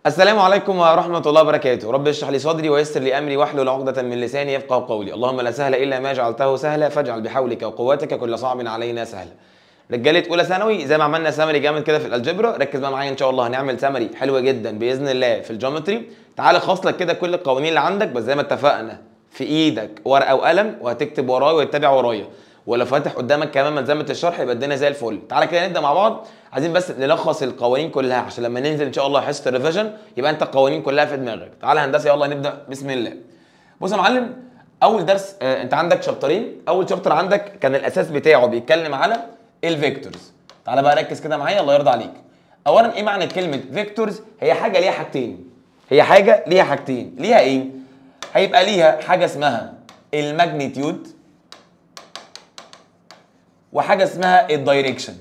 السلام عليكم ورحمة الله وبركاته، رب اشرح لي صدري ويسر لي أمري واحلل عقدة من لساني يفقه قولي، اللهم لا سهل إلا ما جعلته سهلا فاجعل بحولك وقوتك كل صعب علينا سهلا. رجالة أولى ثانوي زي ما عملنا سمري جامد كده في الألجبرا، ركز بقى معايا إن شاء الله هنعمل سمري حلوة جدا بإذن الله في الجيومتري، تعالى خاص لك كده كل القوانين اللي عندك بس زي ما اتفقنا في إيدك ورقة وقلم وهتكتب ورايا وتتابع ورايا. ولو فاتح قدامك كمان ملزمه الشرح يبقى الدنيا زي الفل تعالى كده نبدا مع بعض عايزين بس نلخص القوانين كلها عشان لما ننزل ان شاء الله حصه الريفيجن يبقى انت القوانين كلها في دماغك تعالى هندسه يلا نبدا بسم الله بص يا معلم اول درس آه انت عندك شابترين اول شابتر عندك كان الاساس بتاعه بيتكلم على الفيكتورز تعالى بقى ركز كده معايا الله يرضى عليك اولا ايه معنى كلمه فيكتورز هي حاجه ليها حاجتين هي حاجه ليها حاجتين ليها ايه هيبقى ليها حاجه اسمها الماجنتيود وحاجه اسمها الدايركشن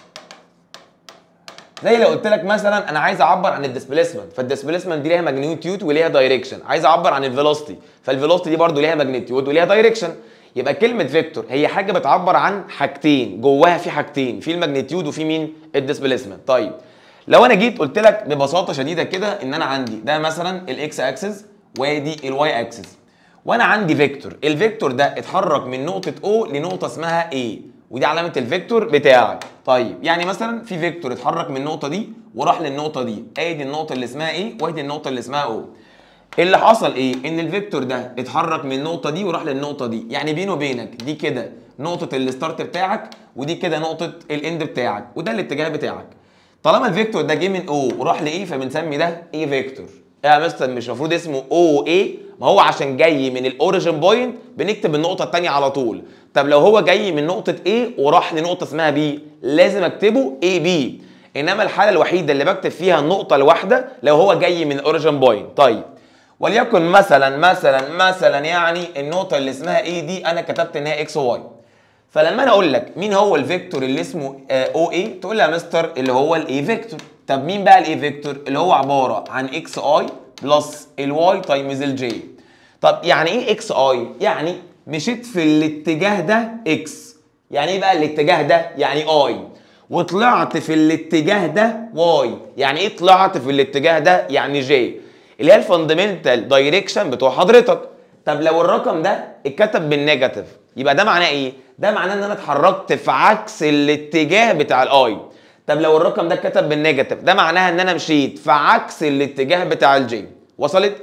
زي لو قلت لك مثلا انا عايز اعبر عن الديسبيسمنت فالديسبيسمنت دي ليها ماجنتيود وليها دايركشن عايز اعبر عن الفيلوسيتي فالفيلوسيتي دي برضو ليها ماجنتيود وليها دايركشن يبقى كلمه فيكتور هي حاجه بتعبر عن حاجتين جواها في حاجتين في الماجنتيود وفي مين الديسبيسمنت طيب لو انا جيت قلت لك ببساطه شديده كده ان انا عندي ده مثلا الاكس اكسس وادي الواي اكسس وانا عندي فيكتور الفيكتور ده اتحرك من نقطه O لنقطه اسمها A ودي علامه الفيكتور بتاعك طيب يعني مثلا في فيكتور اتحرك من النقطه دي وراح للنقطه دي ادي النقطه اللي اسمها ايه وادي النقطه اللي اسمها او اللي حصل ايه ان الفيكتور ده اتحرك من النقطه دي وراح للنقطه دي يعني بينه وبينك دي كده نقطه الستارت بتاعك ودي كده نقطه الاند بتاعك وده الاتجاه بتاعك طالما الفيكتور ده جه من او وراح لايه فبنسمي ده ايه فيكتور ايه يا مستر مش المفروض اسمه او ايه ما هو عشان جاي من الاوريجن بوينت بنكتب النقطه الثانيه على طول طب لو هو جاي من نقطه A وراح لنقطه اسمها B لازم اكتبه AB انما الحاله الوحيده اللي بكتب فيها النقطه الواحده لو هو جاي من اوريجن بوينت طيب وليكن مثلا مثلا مثلا يعني النقطه اللي اسمها A دي انا كتبت ان هي اكس واي فلما انا اقول لك مين هو الفيكتور اللي اسمه او اي تقول لي يا مستر اللي هو الاي فيكتور طب مين بقى الاي فيكتور اللي هو عباره عن اكس اي بلس الواي تايمز الجي طب يعني ايه اكس اي يعني مشيت في الاتجاه ده اكس يعني ايه بقى الاتجاه ده يعني اي وطلعت في الاتجاه ده واي يعني ايه طلعت في الاتجاه ده يعني جي اللي هي الفاندمنتال دايركشن بتوع حضرتك طب لو الرقم ده اتكتب بالنيجاتيف يبقى ده معناه ايه ده معناه ان انا اتحركت في عكس الاتجاه بتاع الاي طب لو الرقم ده اتكتب بالنيجاتيف ده معناها ان انا مشيت في عكس الاتجاه بتاع الجي وصلت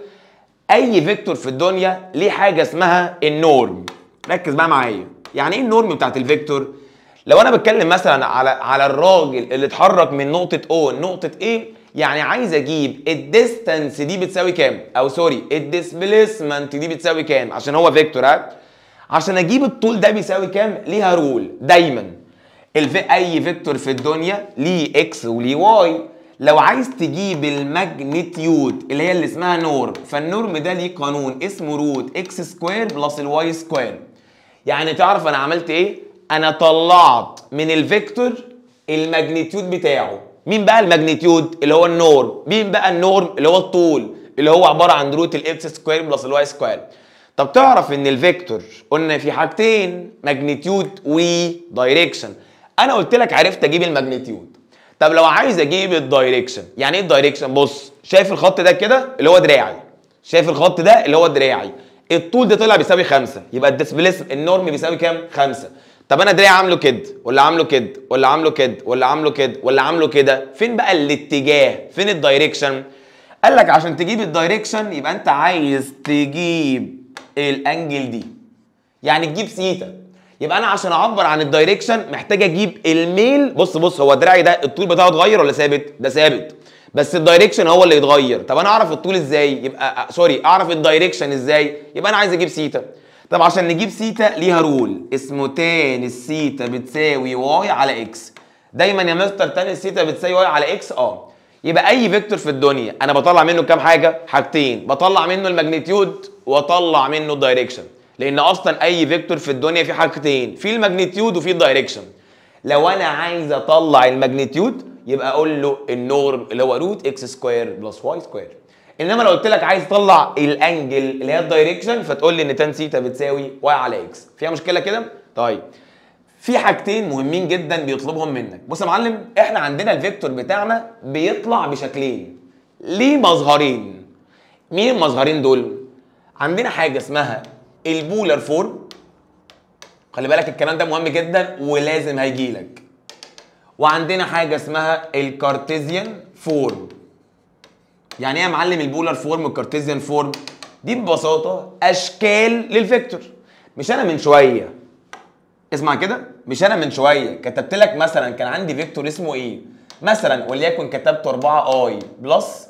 اي فيكتور في الدنيا ليه حاجه اسمها النورم ركز بقى معايا يعني ايه النورم بتاعت الفيكتور لو انا بتكلم مثلا على على الراجل اللي اتحرك من نقطه O لنقطه A يعني عايز اجيب الديستانس دي بتساوي كام او سوري الديسبيسمنت دي بتساوي كام عشان هو فيكتور ها عشان اجيب الطول ده بيساوي كام ليها رول دايما الفي اي فيكتور في الدنيا ليه اكس وليه واي لو عايز تجيب الماجنتيود اللي هي اللي اسمها نورم فالنورم ده ليه قانون اسمه روت اكس سكوير بلس الواي سكوير يعني تعرف انا عملت ايه انا طلعت من الفيكتور الماجنتيود بتاعه مين بقى الماجنتيود اللي هو النورم مين بقى النورم اللي هو الطول اللي هو عباره عن روت الاكس سكوير بلس الواي سكوير طب تعرف ان الفيكتور قلنا في حاجتين ماجنتيود ودايركشن انا قلت لك عرفت اجيب الماجنتيود طب لو عايز اجيب الدايركشن يعني ايه الدايركشن بص شايف الخط ده كده اللي هو دراعي شايف الخط ده اللي هو دراعي الطول ده طلع بيساوي خمسة يبقى الديسبليسم النورم بيساوي كام خمسة طب انا دراعي عامله كده ولا عامله كده ولا عامله كده ولا عامله كده ولا عامله كده فين بقى الاتجاه فين الدايركشن قال لك عشان تجيب الدايركشن يبقى انت عايز تجيب الانجل دي يعني تجيب سيتا يبقى انا عشان اعبر عن الدايركشن محتاج اجيب الميل بص بص هو دراعي ده الطول بتاعه اتغير ولا ثابت ده ثابت بس الدايركشن هو اللي يتغير طب انا اعرف الطول ازاي يبقى سوري اعرف الدايركشن ازاي يبقى انا عايز اجيب سيتا طب عشان نجيب سيتا ليها رول اسمه تان السيتا بتساوي واي على اكس دايما يا مستر تان السيتا بتساوي واي على اكس اه يبقى اي فيكتور في الدنيا انا بطلع منه كام حاجه حاجتين بطلع منه الماجنتيود واطلع منه الدايركشن لان اصلا اي فيكتور في الدنيا في حاجتين في الماجنتيود وفي الدايركشن لو انا عايز اطلع الماجنتيود يبقى اقول له النورم اللي هو روت اكس سكوير بلس واي سكوير انما لو قلت لك عايز تطلع الانجل اللي هي الدايركشن فتقول لي ان تان سيتا بتساوي واي على اكس فيها مشكله كده طيب في حاجتين مهمين جدا بيطلبهم منك بص يا معلم احنا عندنا الفيكتور بتاعنا بيطلع بشكلين ليه مظهرين مين المظهرين دول عندنا حاجه اسمها البولر فورم خلي بالك الكلام ده مهم جدا ولازم هيجيلك وعندنا حاجه اسمها الكارتيزيان فورم يعني ايه يا معلم البولر فورم والكارتيزيان فورم دي ببساطه اشكال للفيكتور مش انا من شويه اسمع كده مش انا من شويه كتبت لك مثلا كان عندي فيكتور اسمه ايه مثلا وليكن كتبت 4 اي بلس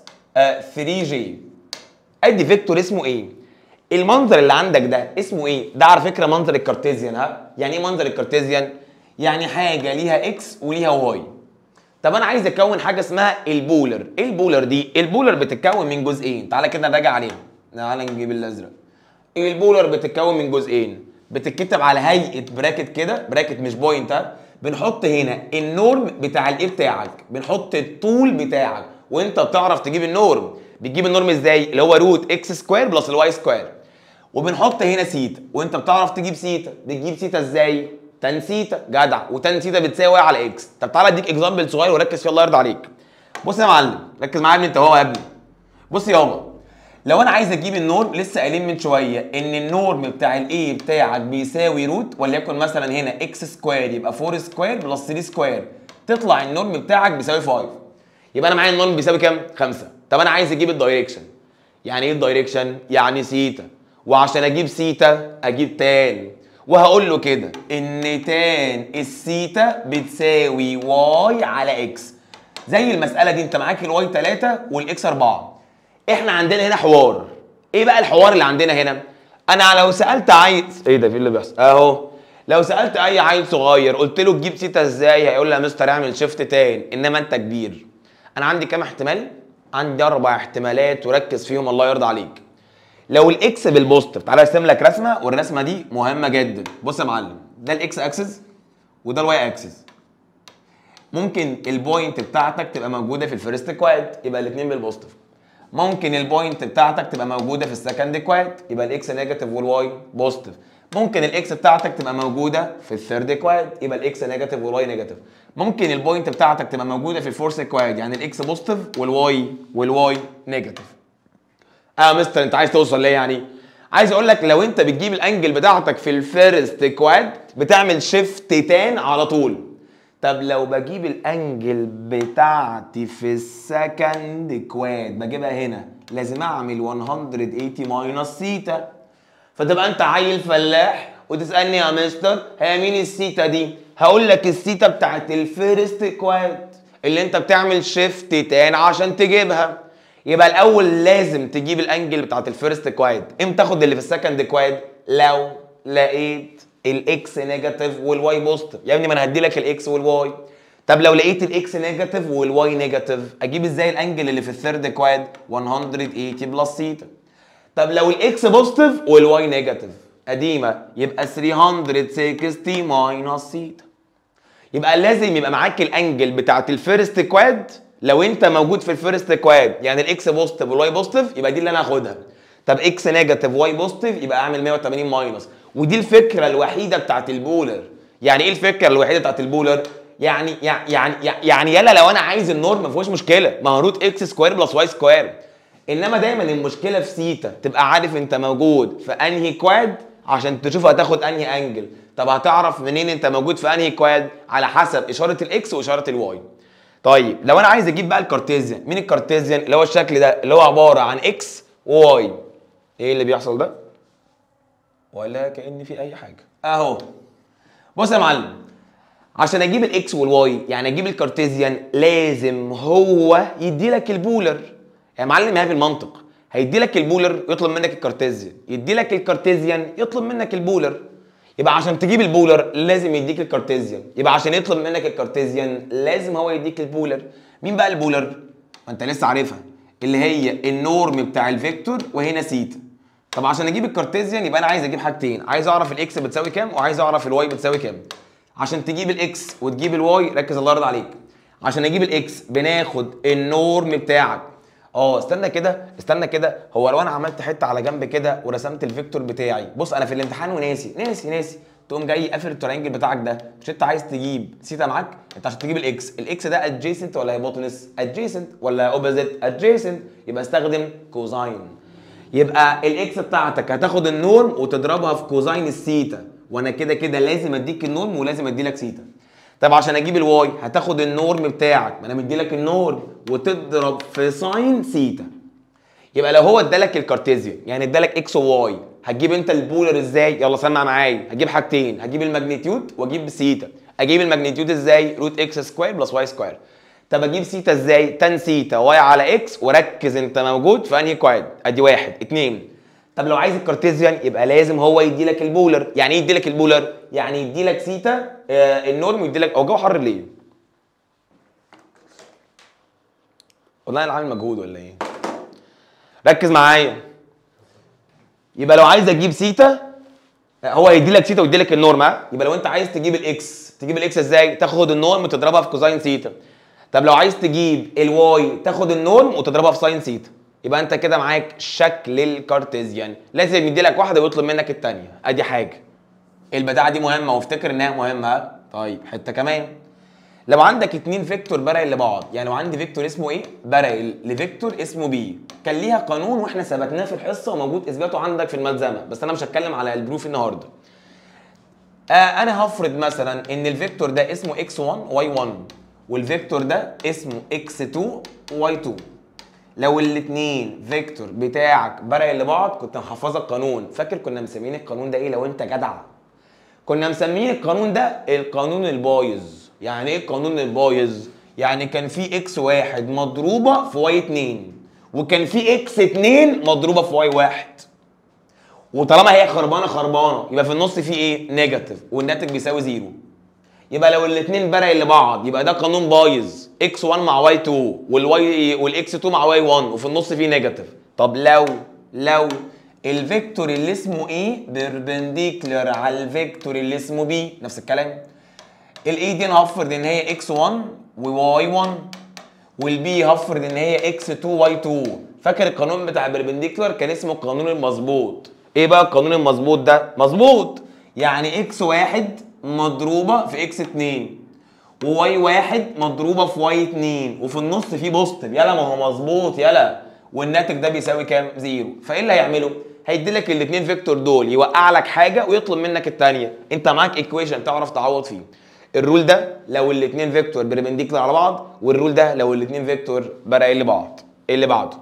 3 جي ادي فيكتور اسمه ايه المنظر اللي عندك ده اسمه ايه ده على فكره منظر الكارتيزيان ها يعني ايه منظر الكارتيزيان يعني حاجه ليها اكس وليها واي طب انا عايز اكون حاجه اسمها البولر ايه البولر دي البولر بتتكون من جزئين تعالى كده نراجع عليهم تعالى نجيب الازرق البولر بتتكون من جزئين بتتكتب على هيئه براكت كده براكت مش بوينت ها بنحط هنا النورم بتاع الايه بتاعك بنحط الطول بتاعك وانت بتعرف تجيب النورم بتجيب النورم ازاي اللي هو روت اكس سكوير بلس الواي سكوير وبنحط هنا سيتا وانت بتعرف تجيب سيتا بتجيب سيتا ازاي تان سيتا جدع وتان سيتا بتساوي على اكس طب تعالى اديك اكزامبل صغير وركز فيه الله يرضى عليك بص يا معلم ركز معايا يا ابني انت هو يا ابني بص يابا لو انا عايز اجيب النورم لسه قايلين من شويه ان النورم بتاع الاي بتاعك بيساوي روت وليكن مثلا هنا اكس سكوير يبقى 4 سكوير بلس 3 سكوير تطلع النورم بتاعك بيساوي 5 يبقى انا معايا النورم بيساوي كام 5 طب انا عايز اجيب الدايركشن يعني ايه الدايركشن يعني سيتا وعشان اجيب سيتا اجيب تان وهقول له كده ان تان السيتا بتساوي واي على اكس زي المساله دي انت معاك الواي 3 والاكس 4 احنا عندنا هنا حوار ايه بقى الحوار اللي عندنا هنا انا لو سالت عيل ايه ده في اللي بيحصل اهو لو سالت اي عيل صغير قلت له تجيب سيتا ازاي هيقول لي يا مستر اعمل شيفت تان انما انت كبير انا عندي كام احتمال عندي اربع احتمالات وركز فيهم الله يرضى عليك لو الاكس بالبوزيتيف تعالى ارسم لك رسمه والرسمه دي مهمه جدا بص يا معلم ده الاكس اكسس وده الواي اكسس ممكن البوينت بتاعتك تبقى موجوده في الفيرست كواد يبقى الاثنين بالبوزيتيف ممكن البوينت بتاعتك تبقى موجوده في السكند كواد يبقى الاكس نيجاتيف والواي بوزيتيف ممكن الاكس بتاعتك تبقى موجوده في الثيرد كواد يبقى الاكس نيجاتيف والواي نيجاتيف ممكن البوينت بتاعتك تبقى موجوده في الفورث كواد يعني الاكس بوزيتيف والواي والواي نيجاتيف اه مستر انت عايز توصل ليه يعني عايز اقول لك لو انت بتجيب الانجل بتاعتك في الفيرست كواد بتعمل شيفت تان على طول طب لو بجيب الانجل بتاعتي في السكند كواد بجيبها هنا لازم اعمل 180 ماينس سيتا فتبقى انت عيل فلاح وتسالني يا مستر هي مين السيتا دي هقول لك السيتا بتاعت الفيرست كواد اللي انت بتعمل شيفت تان عشان تجيبها يبقى الاول لازم تجيب الانجل بتاعت الفيرست كواد امتى تاخد اللي في السكند كواد لو لقيت الاكس نيجاتيف والواي بوزيتيف يا ابني ما انا هدي لك الاكس والواي طب لو لقيت الاكس نيجاتيف والواي نيجاتيف اجيب ازاي الانجل اللي في الثيرد كواد 180 بلس سيتا طب لو الاكس بوزيتيف والواي نيجاتيف قديمه يبقى 360 ماينس سيتا يبقى لازم يبقى معاك الانجل بتاعت الفيرست كواد لو انت موجود في الفيرست كواد يعني الاكس بوزيتيف والواي بوزيتيف يبقى دي اللي انا هاخدها طب اكس نيجاتيف واي بوزيتيف يبقى اعمل 180 ماينس ودي الفكره الوحيده بتاعت البولر يعني ايه الفكره الوحيده بتاعت البولر يعني يعني يعني يعني يلا لو انا عايز النورم ما فيهوش مشكله ما هو روت اكس سكوير بلس واي سكوير انما دايما المشكله في سيتا تبقى عارف انت موجود في انهي كواد عشان تشوف هتاخد انهي انجل طب هتعرف منين انت موجود في انهي كواد على حسب اشاره الاكس واشاره الواي طيب لو انا عايز اجيب بقى الكارتيزيان مين الكارتيزيان اللي هو الشكل ده اللي هو عباره عن اكس وواي ايه اللي بيحصل ده ولا كان في اي حاجه اهو بص يا معلم عشان اجيب الاكس والواي يعني اجيب الكارتيزيان لازم هو يدي لك البولر يا معلم هي بالمنطق هيدي لك البولر يطلب منك الكارتيزيان يدي لك الكارتيزيان يطلب منك البولر يبقى عشان تجيب البولر لازم يديك الكارتيزيان يبقى عشان يطلب منك الكارتيزيان لازم هو يديك البولر مين بقى البولر ما انت لسه عارفها اللي هي النورم بتاع الفيكتور وهنا سيتا طب عشان اجيب الكارتيزيان يبقى انا عايز اجيب حاجتين عايز اعرف الاكس بتساوي كام وعايز اعرف الواي بتساوي كام عشان تجيب الاكس وتجيب الواي ركز الله يرضى عليك عشان اجيب الاكس بناخد النورم بتاعك اه استنى كده استنى كده هو لو انا عملت حته على جنب كده ورسمت الفيكتور بتاعي بص انا في الامتحان وناسي ناسي ناسي تقوم جاي قافل الترينجل بتاعك ده مش انت عايز تجيب سيتا معاك انت عشان تجيب الاكس الاكس ده ادجيسنت ولا هيبوتنس ادجيسنت ولا اوبوزيت ادجيسنت يبقى استخدم كوزاين يبقى الاكس بتاعتك هتاخد النورم وتضربها في كوزاين السيتا وانا كده كده لازم اديك النورم ولازم ادي لك سيتا طب عشان اجيب الواي هتاخد النورم بتاعك ما انا مدي لك النورم وتضرب في ساين سيتا يبقى لو هو ادالك الكارتيزيان يعني ادالك اكس وواي هتجيب انت البولر ازاي يلا سمع معايا هجيب حاجتين هجيب الماجنتيود واجيب سيتا اجيب الماجنتيود ازاي روت اكس سكوير بلس واي سكوير طب اجيب سيتا ازاي تان سيتا واي على اكس وركز انت موجود في انهي كواد ادي واحد اتنين طب لو عايز الكارتيزيان يبقى لازم هو يدي لك البولر يعني ايه يدي لك البولر يعني يدي لك سيتا آه النورم ويدي لك هو جو حر ليه والله انا عامل مجهود ولا ايه ركز معايا يبقى لو عايز اجيب سيتا هو هيدي لك سيتا ويدي لك النورم ها يبقى لو انت عايز تجيب الاكس تجيب الاكس ازاي تاخد النورم وتضربها في كوزاين سيتا طب لو عايز تجيب الواي تاخد النورم وتضربها في ساين سيتا يبقى انت كده معاك شكل الكارتيزيان لازم يدي لك واحده ويطلب منك الثانيه ادي حاجه البداعه دي مهمه وافتكر انها مهمه ها؟ طيب حته كمان لو عندك اتنين فيكتور بارل لبعض يعني لو عندي فيكتور اسمه ايه بارل لفيكتور اسمه بي كان ليها قانون واحنا ثبتناه في الحصه وموجود اثباته عندك في الملزمه بس انا مش هتكلم على البروف النهارده آه انا هفرض مثلا ان الفيكتور ده اسمه x1 y1 والفيكتور ده اسمه x2 y2 لو الاثنين فيكتور بتاعك بارل لبعض كنت محفظك قانون فاكر كنا مسميين القانون ده ايه لو انت جدع كنا مسميين القانون ده القانون البايظ يعني ايه القانون البايظ يعني كان في اكس واحد مضروبه في واي 2 وكان في اكس 2 مضروبه في واي واحد وطالما هي خربانه خربانه يبقى في النص في ايه نيجاتيف والناتج بيساوي زيرو يبقى لو الاثنين بارل لبعض يبقى ده قانون بايظ اكس 1 مع واي 2 والواي والاكس 2 مع واي 1 وفي النص في نيجاتيف طب لو لو الفيكتور اللي اسمه ايه بيربنديكولار على الفيكتور اللي اسمه بي نفس الكلام الاي دي انا هفرض ان هي اكس 1 وواي 1 والبي هفرض ان هي اكس 2 واي 2 فاكر القانون بتاع البربنديكولار كان اسمه القانون المظبوط ايه بقى القانون المظبوط ده مظبوط يعني اكس واحد مضروبه في اكس 2 وواي واحد مضروبه في واي 2 وفي النص في بوزيتيف يلا ما هو مظبوط يلا والناتج ده بيساوي كام زيرو فايه اللي هيعمله هيدي لك الاثنين فيكتور دول يوقع لك حاجه ويطلب منك الثانيه انت معاك ايكويشن تعرف تعوض فيه الرول ده لو الاثنين فيكتور بربنديكولار على بعض والرول ده لو الاثنين فيكتور بارل لبعض ايه اللي بعده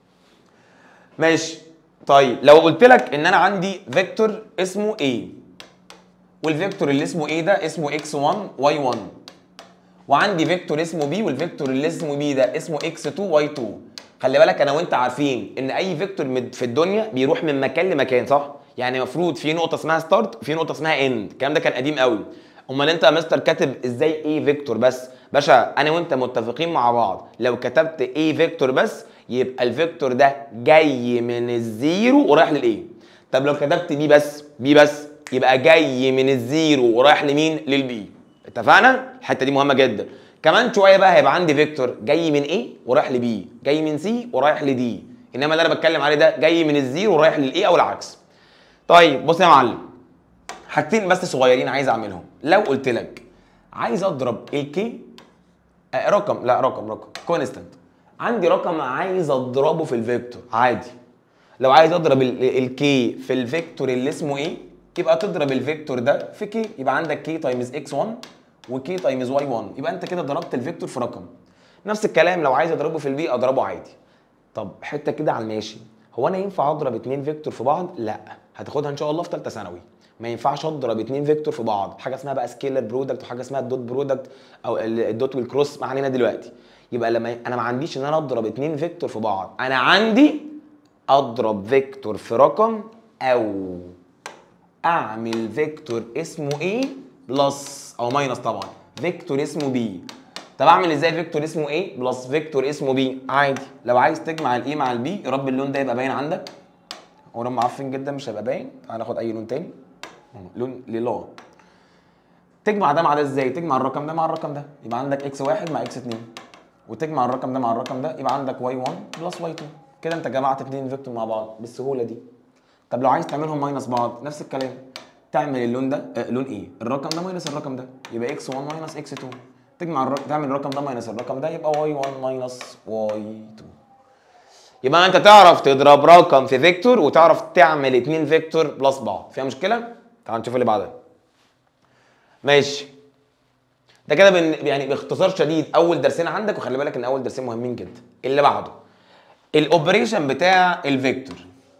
ماشي طيب لو قلت لك ان انا عندي فيكتور اسمه A والفيكتور اللي اسمه A ده اسمه x1 y1 وعندي فيكتور اسمه B والفيكتور اللي اسمه B ده اسمه x2 y2 خلي بالك انا وانت عارفين ان اي فيكتور مد- في الدنيا بيروح من مكان لمكان صح يعني المفروض في نقطه اسمها ستارت وفي نقطه اسمها اند الكلام ده كان قديم قوي امال انت يا مستر كاتب ازاي ايه فيكتور بس باشا انا وانت متفقين مع بعض لو كتبت ايه فيكتور بس يبقى الفيكتور ده جاي من الزيرو ورايح للايه طب لو كتبت بي بس بي بس يبقى جاي من الزيرو ورايح لمين للبي اتفقنا الحته دي مهمه جدا كمان شويه بقى هيبقى عندي فيكتور جاي من ايه ورايح لبي جاي من سي ورايح لدي انما اللي انا بتكلم عليه ده جاي من الزيرو ورايح للايه او العكس طيب بص يا معلم حاجتين بس صغيرين عايز اعملهم لو قلت لك عايز اضرب الكي آه رقم لا رقم رقم كونستنت عندي رقم عايز اضربه في الفيكتور عادي لو عايز اضرب الكي في الفيكتور اللي اسمه ايه يبقى تضرب الفيكتور ده في كي يبقى عندك كي تايمز اكس 1 وكي تايمز واي 1 يبقى انت كده ضربت الفيكتور في رقم نفس الكلام لو عايز اضربه في البي اضربه عادي طب حته كده على الماشي هو انا ينفع اضرب اتنين فيكتور في بعض لا هتاخدها ان شاء الله في ثالثه ثانوي ما ينفعش اضرب اتنين فيكتور في بعض حاجه اسمها بقى سكيلر برودكت وحاجه اسمها الدوت برودكت او ال- الدوت والكروس ما علينا دلوقتي يبقى لما انا ما عنديش ان انا اضرب اتنين فيكتور في بعض انا عندي اضرب فيكتور في رقم او اعمل فيكتور اسمه ايه بلس او ماينس طبعا فيكتور اسمه بي طب اعمل ازاي فيكتور اسمه ايه بلس فيكتور اسمه بي عادي لو عايز تجمع الايه مع البي يا رب اللون ده يبقى باين عندك هو لون معفن جدا مش هيبقى باين تعال ناخد اي لون تاني لون ليلا تجمع ده مع ده ازاي تجمع الرقم ده مع الرقم ده يبقى عندك اكس واحد مع اكس اتنين وتجمع الرقم ده مع الرقم ده يبقى عندك واي 1 بلس واي 2 كده انت جمعت اتنين فيكتور مع بعض بالسهوله دي طب لو عايز تعملهم ماينس بعض نفس الكلام تعمل اللون ده آه لون ايه الرقم ده ماينس الرقم ده يبقى اكس 1 ماينس اكس 2 تجمع الرقم تعمل الرقم ده ماينس الرقم ده يبقى واي 1 ماينس واي 2 يبقى انت تعرف تضرب رقم في فيكتور وتعرف تعمل اتنين فيكتور بلس بعض فيها مشكله تعال نشوف اللي بعدها ماشي ده كده بن... يعني باختصار شديد اول درسين عندك وخلي بالك ان اول درسين مهمين جدا اللي بعده الاوبريشن بتاع الفيكتور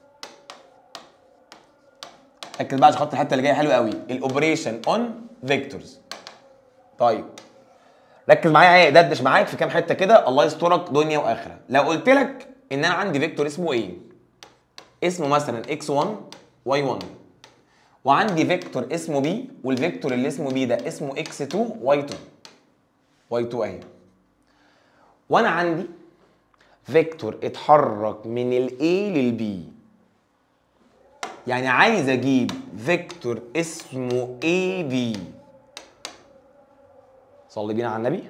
ركز بقى عشان خط الحته اللي جايه حلوه قوي الاوبريشن اون فيكتورز طيب ركز معايا دردش معاك في كام حته كده الله يسترك دنيا واخره لو قلت لك ان انا عندي فيكتور اسمه ايه اسمه مثلا x1 y1 وعندي فيكتور اسمه b والفيكتور اللي اسمه b ده اسمه x2 y2 y2 اهي وانا عندي فيكتور اتحرك من ال A لل B يعني عايز اجيب فيكتور اسمه AB صلي بينا على النبي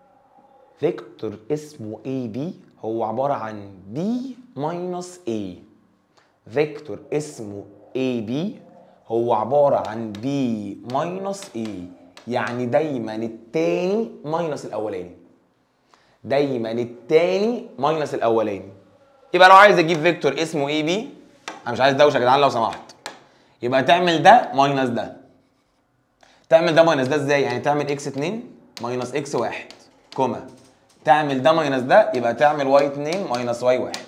فيكتور اسمه AB هو عبارة عن B ماينس A فيكتور اسمه AB هو عبارة عن B ماينس A يعني دايما التاني ماينس الأولاني دايما التاني ماينس الأولاني يبقى لو عايز أجيب فيكتور اسمه AB أنا مش عايز دوشة يا جدعان لو سمحت يبقى تعمل ده ماينس ده تعمل ده ماينس ده ازاي؟ يعني تعمل اكس 2 ماينس اكس 1 كوما تعمل ده ماينس ده يبقى تعمل واي 2 ماينس واي 1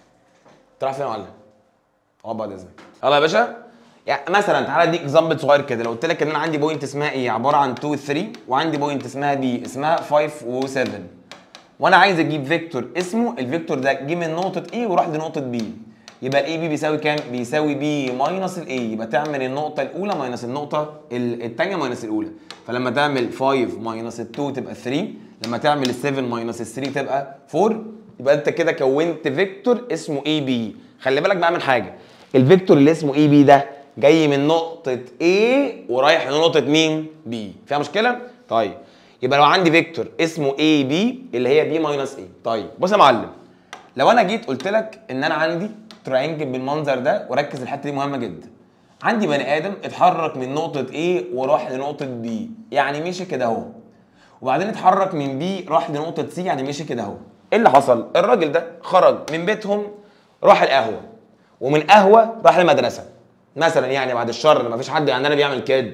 تروح فين يا معلم؟ اقعد بعد اذنك يلا يا باشا يعني مثلا تعالى اديك اكزامبل صغير كده لو قلت لك ان انا عندي بوينت اسمها ايه عباره عن 2 3 وعندي بوينت اسمها بي اسمها 5 و7 وانا عايز اجيب فيكتور اسمه الفيكتور ده جه من نقطه ايه وراح لنقطه بي يبقى الاي بي بيساوي كام؟ بيساوي بي ماينس الاي يبقى تعمل النقطه الاولى ماينس النقطه الثانيه ماينس الاولى فلما تعمل 5 ماينس ال 2 تبقى 3 لما تعمل ال 7 ماينس ال 3 تبقى 4 يبقى انت كده كونت فيكتور اسمه اي بي خلي بالك بقى من حاجه الفيكتور اللي اسمه اي بي ده جاي من نقطه A ورايح لنقطه مين؟ B فيها مشكله؟ طيب يبقى لو عندي فيكتور اسمه اي بي اللي هي بي ماينس اي طيب بص يا معلم لو انا جيت قلت لك ان انا عندي تراينجل بالمنظر ده وركز الحته دي مهمه جدا عندي بني ادم اتحرك من نقطه A وراح لنقطه B يعني مشي كده اهو وبعدين اتحرك من B راح لنقطه C يعني مشي كده اهو ايه اللي حصل الراجل ده خرج من بيتهم راح القهوه ومن قهوه راح المدرسه مثلا يعني بعد الشر ما فيش حد عندنا بيعمل كده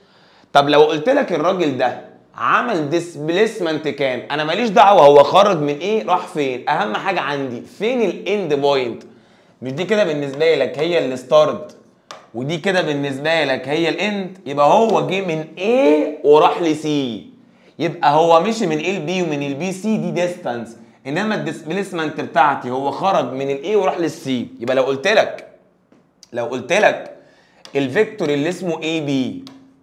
طب لو قلت لك الراجل ده عمل ديسبليسمنت كام انا ماليش دعوه هو خرج من ايه راح فين اهم حاجه عندي فين الاند بوينت مش دي كده بالنسبه لك هي الستارت ودي كده بالنسبه لك هي الاند يبقى هو جه من A وراح لسي يبقى هو مشي من A لبي ومن البي سي دي ديستانس انما الديسبليسمنت بتاعتي هو خرج من الاي وراح للسي يبقى لو قلت لك لو قلت لك الفيكتور اللي اسمه اي بي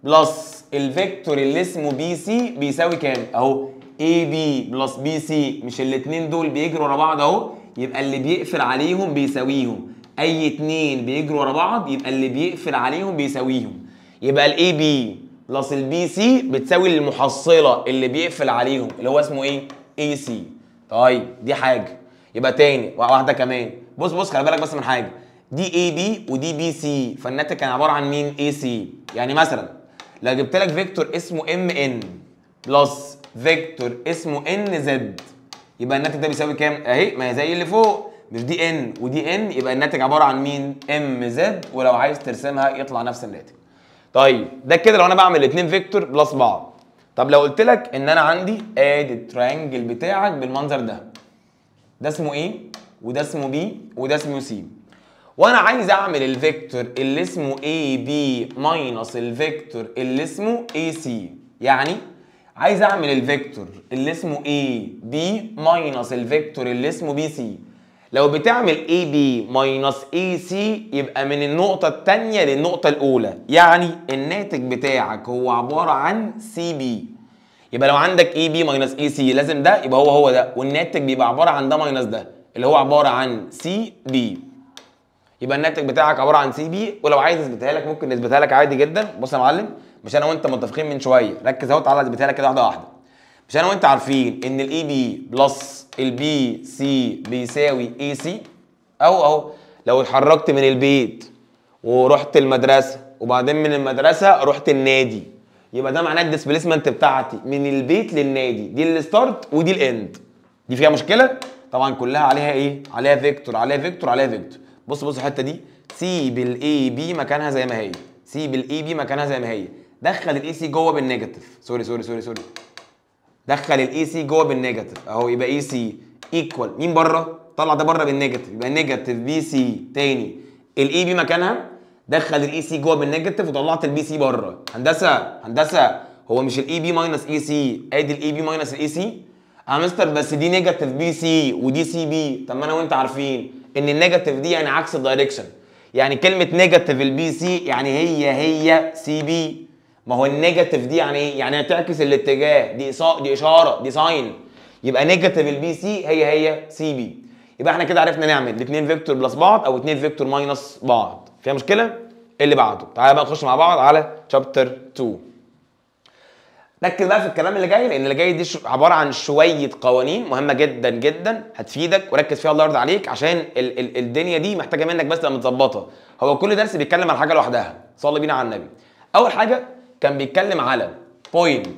بلس الفيكتور اللي اسمه بي سي بيساوي كام اهو اي بي بلس بي سي مش الاثنين دول بيجروا ورا بعض اهو يبقى اللي بيقفل عليهم بيساويهم اي اتنين بيجروا ورا بعض يبقى اللي بيقفل عليهم بيساويهم يبقى الاي بي بلس البي سي بتساوي المحصله اللي بيقفل عليهم اللي هو اسمه ايه اي سي طيب دي حاجه يبقى تاني واحده كمان بص بص خلي بالك بس من حاجه دي اي بي ودي بي سي فالناتج كان عباره عن مين اي سي يعني مثلا لو جبت لك فيكتور اسمه ام ان بلس فيكتور اسمه ان زد يبقى الناتج ده بيساوي كام اهي ما هي زي اللي فوق مش دي ان ودي ان يبقى الناتج عباره عن مين ام زد ولو عايز ترسمها يطلع نفس الناتج طيب ده كده لو انا بعمل الاثنين فيكتور بلس بعض طب لو قلت لك ان انا عندي ادي التراينجل بتاعك بالمنظر ده ده اسمه ايه وده اسمه بي وده اسمه سي وانا عايز اعمل الفيكتور اللي اسمه اي بي ماينس الفيكتور اللي اسمه اي سي يعني عايز اعمل الفيكتور اللي اسمه اي بي ماينس الفيكتور اللي اسمه بي سي لو بتعمل اي بي ماينس اي سي يبقى من النقطة التانية للنقطة الأولى يعني الناتج بتاعك هو عبارة عن سي بي يبقى لو عندك اي بي ماينس اي سي لازم ده يبقى هو هو ده والناتج بيبقى عبارة عن ده ماينس ده اللي هو عبارة عن سي بي يبقى الناتج بتاعك عبارة عن سي بي ولو عايز نثبتها لك ممكن نثبتها لك عادي جدا بص يا معلم مش انا وانت متفقين من شوية ركز اهو تعالى اثبتها لك كده واحدة واحدة مش انا وانت عارفين ان الاي بي بلس البي سي بيساوي اي سي او اهو لو اتحركت من البيت ورحت المدرسه وبعدين من المدرسه رحت النادي يبقى ده معناه الديسبيسمنت بتاعتي من البيت للنادي دي الستارت ودي الاند دي فيها مشكله طبعا كلها عليها ايه عليها فيكتور عليها فيكتور عليها فيكتور بص بص الحته دي سي بالاي بي مكانها زي ما هي سي بالاي بي مكانها زي ما هي دخل الاي سي جوه بالنيجاتيف سوري سوري سوري سوري دخل الاي سي جوه بالنيجاتيف اهو يبقى اي سي ايكوال مين بره طلع ده بره بالنيجاتيف يبقى نيجاتيف بي سي تاني الاي بي مكانها دخل الاي سي جوه بالنيجاتيف وطلعت البي سي بره هندسه هندسه هو مش الاي بي ماينس اي سي ادي الاي بي ماينس الاي سي اه مستر بس دي نيجاتيف بي سي ودي سي بي طب ما انا وانت عارفين ان النيجاتيف دي يعني عكس الدايركشن يعني كلمه نيجاتيف البي سي يعني هي هي سي بي ما هو النيجاتيف دي يعني ايه يعني هتعكس الاتجاه دي إصا... دي اشاره دي ساين يبقى نيجاتيف البي سي هي هي سي بي يبقى احنا كده عرفنا نعمل الاثنين فيكتور بلس بعض او اثنين فيكتور ماينس بعض فيها مشكله اللي بعده تعالى بقى نخش مع بعض على شابتر 2 ركز بقى في الكلام اللي جاي لان اللي جاي دي ش- عباره عن شويه قوانين مهمه جدا جدا هتفيدك وركز فيها الله يرضى عليك عشان ال ال الدنيا دي محتاجه منك بس تبقى متظبطه هو كل درس بيتكلم عن حاجه لوحدها صلي بينا على النبي اول حاجه كان بيتكلم على بوينت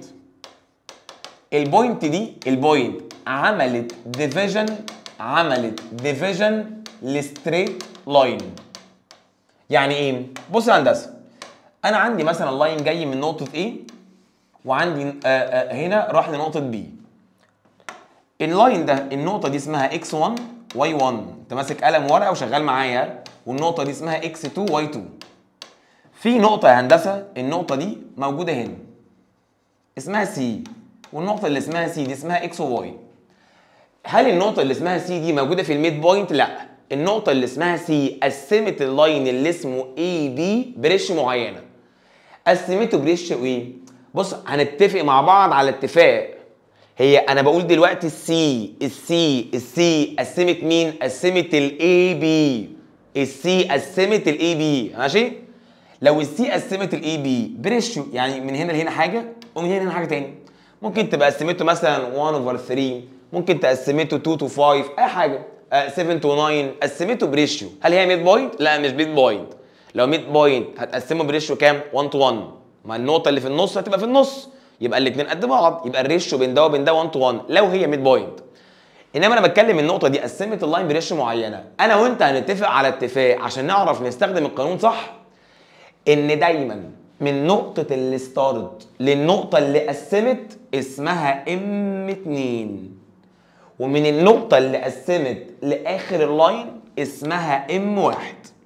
البوينت دي البوينت عملت ديفيجن عملت ديفيجن لستريت لاين يعني ايه بص يا هندسه انا عندي مثلا لاين جاي من نقطه A وعندي آه آه هنا راح لنقطه B اللاين ده النقطه دي اسمها x1 y1 انت ماسك قلم ورقه وشغال معايا والنقطه دي اسمها x2 y2 في نقطه يا هندسه النقطه دي موجوده هنا اسمها C والنقطه اللي اسمها C دي اسمها x و y هل النقطة اللي اسمها سي دي موجودة في الميد بوينت؟ لا. النقطة اللي اسمها سي قسمت اللاين اللي اسمه اي بي بريش معينة. قسمته بريش ايه؟ بص هنتفق مع بعض على اتفاق. هي انا بقول دلوقتي السي السي السي قسمت مين؟ قسمت الاي بي. السي قسمت الاي بي ماشي؟ لو السي قسمت الاي بي بريشيو يعني من هنا لهنا حاجه ومن هنا لهنا حاجه تاني ممكن تبقى قسمته مثلا 1 اوفر 3 ممكن تقسمته 2 تو 5 اي حاجه آه، 7 تو 9 قسمته بريشيو هل هي ميد بوينت؟ لا مش ميد بوينت لو ميد بوينت هتقسمه بريشيو كام؟ 1 تو 1 ما النقطه اللي في النص هتبقى في النص يبقى الاثنين قد بعض يبقى الريشيو بين ده وبين ده 1 تو 1 لو هي ميد بوينت انما انا بتكلم النقطه دي قسمت اللاين بريشيو معينه انا وانت هنتفق على اتفاق عشان نعرف نستخدم القانون صح ان دايما من نقطة الستارت للنقطة اللي قسمت اسمها ام 2 ومن النقطة اللي قسمت لآخر اللاين اسمها ام 1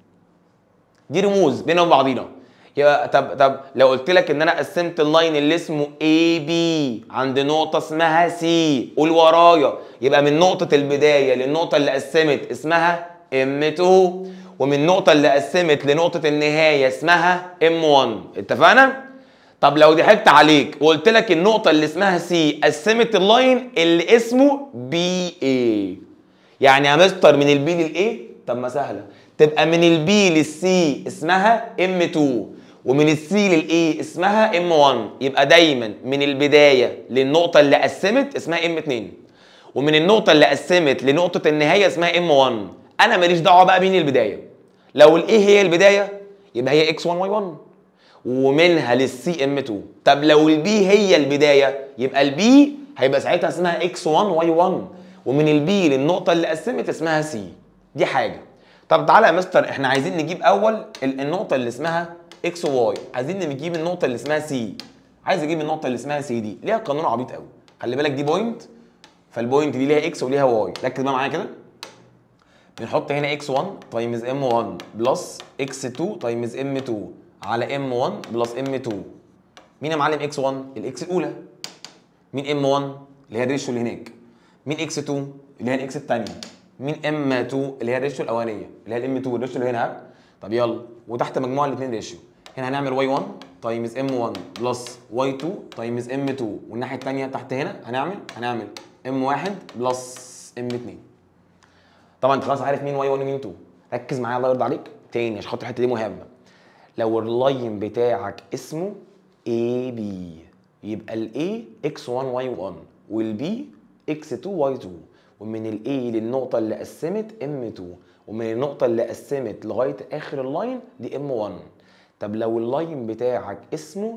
دي رموز بينا وبين بعضينا يبقى طب طب لو قلت لك ان انا قسمت اللاين اللي اسمه اي بي عند نقطه اسمها سي قول ورايا يبقى من نقطه البدايه للنقطه اللي قسمت اسمها ام 2 ومن النقطه اللي قسمت لنقطه النهايه اسمها ام 1 اتفقنا طب لو ضحكت عليك وقلت لك النقطه اللي اسمها سي قسمت اللاين اللي اسمه بي اي يعني يا مستر من البي للايه طب ما سهله تبقى من البي للسي اسمها ام 2 ومن السي للاي اسمها ام 1 يبقى دايما من البدايه للنقطه اللي قسمت اسمها ام 2 ومن النقطه اللي قسمت لنقطه النهايه اسمها ام 1 انا ماليش دعوه بقى مين البدايه لو الاي هي البدايه يبقى هي اكس 1 واي 1 ومنها للسي ام 2 طب لو البي هي البدايه يبقى البي هيبقى ساعتها اسمها اكس 1 واي 1 ومن البي للنقطه اللي قسمت اسمها سي دي حاجه طب تعالى يا مستر احنا عايزين نجيب اول ال- النقطه اللي اسمها اكس وواي عايزين نجيب النقطه اللي اسمها سي عايز اجيب النقطه اللي اسمها سي دي ليها قانون عبيط قوي خلي بالك دي بوينت فالبوينت دي ليها اكس وليها واي ركز بقى معايا كده بنحط هنا اكس 1 تايمز ام 1 بلس اكس 2 تايمز ام 2 على ام 1 بلس ام 2 مين يا معلم اكس 1 الاكس الاولى مين ام 1 اللي هي الريشيو اللي هناك مين اكس 2 اللي هي الاكس الثانيه مين ام 2 اللي هي الريشيو الاولانيه اللي هي الام 2 الريشيو اللي هنا ها؟ طب يلا وتحت مجموع الاثنين ريشيو هنا هنعمل واي 1 تايمز ام 1 بلس واي 2 تايمز ام 2 والناحيه الثانيه تحت هنا هنعمل هنعمل ام 1 بلس ام 2 طبعا انت خلاص عارف مين واي 1 ومين 2 ركز معايا الله يرضى عليك تاني عشان خاطر الحته دي مهمه لو اللاين بتاعك اسمه اي بي يبقى الاي اكس 1 واي 1 والبي اكس 2 واي 2 ومن الاي للنقطه اللي قسمت ام 2 ومن النقطه اللي قسمت لغايه اخر اللاين دي ام 1 طب لو اللاين بتاعك اسمه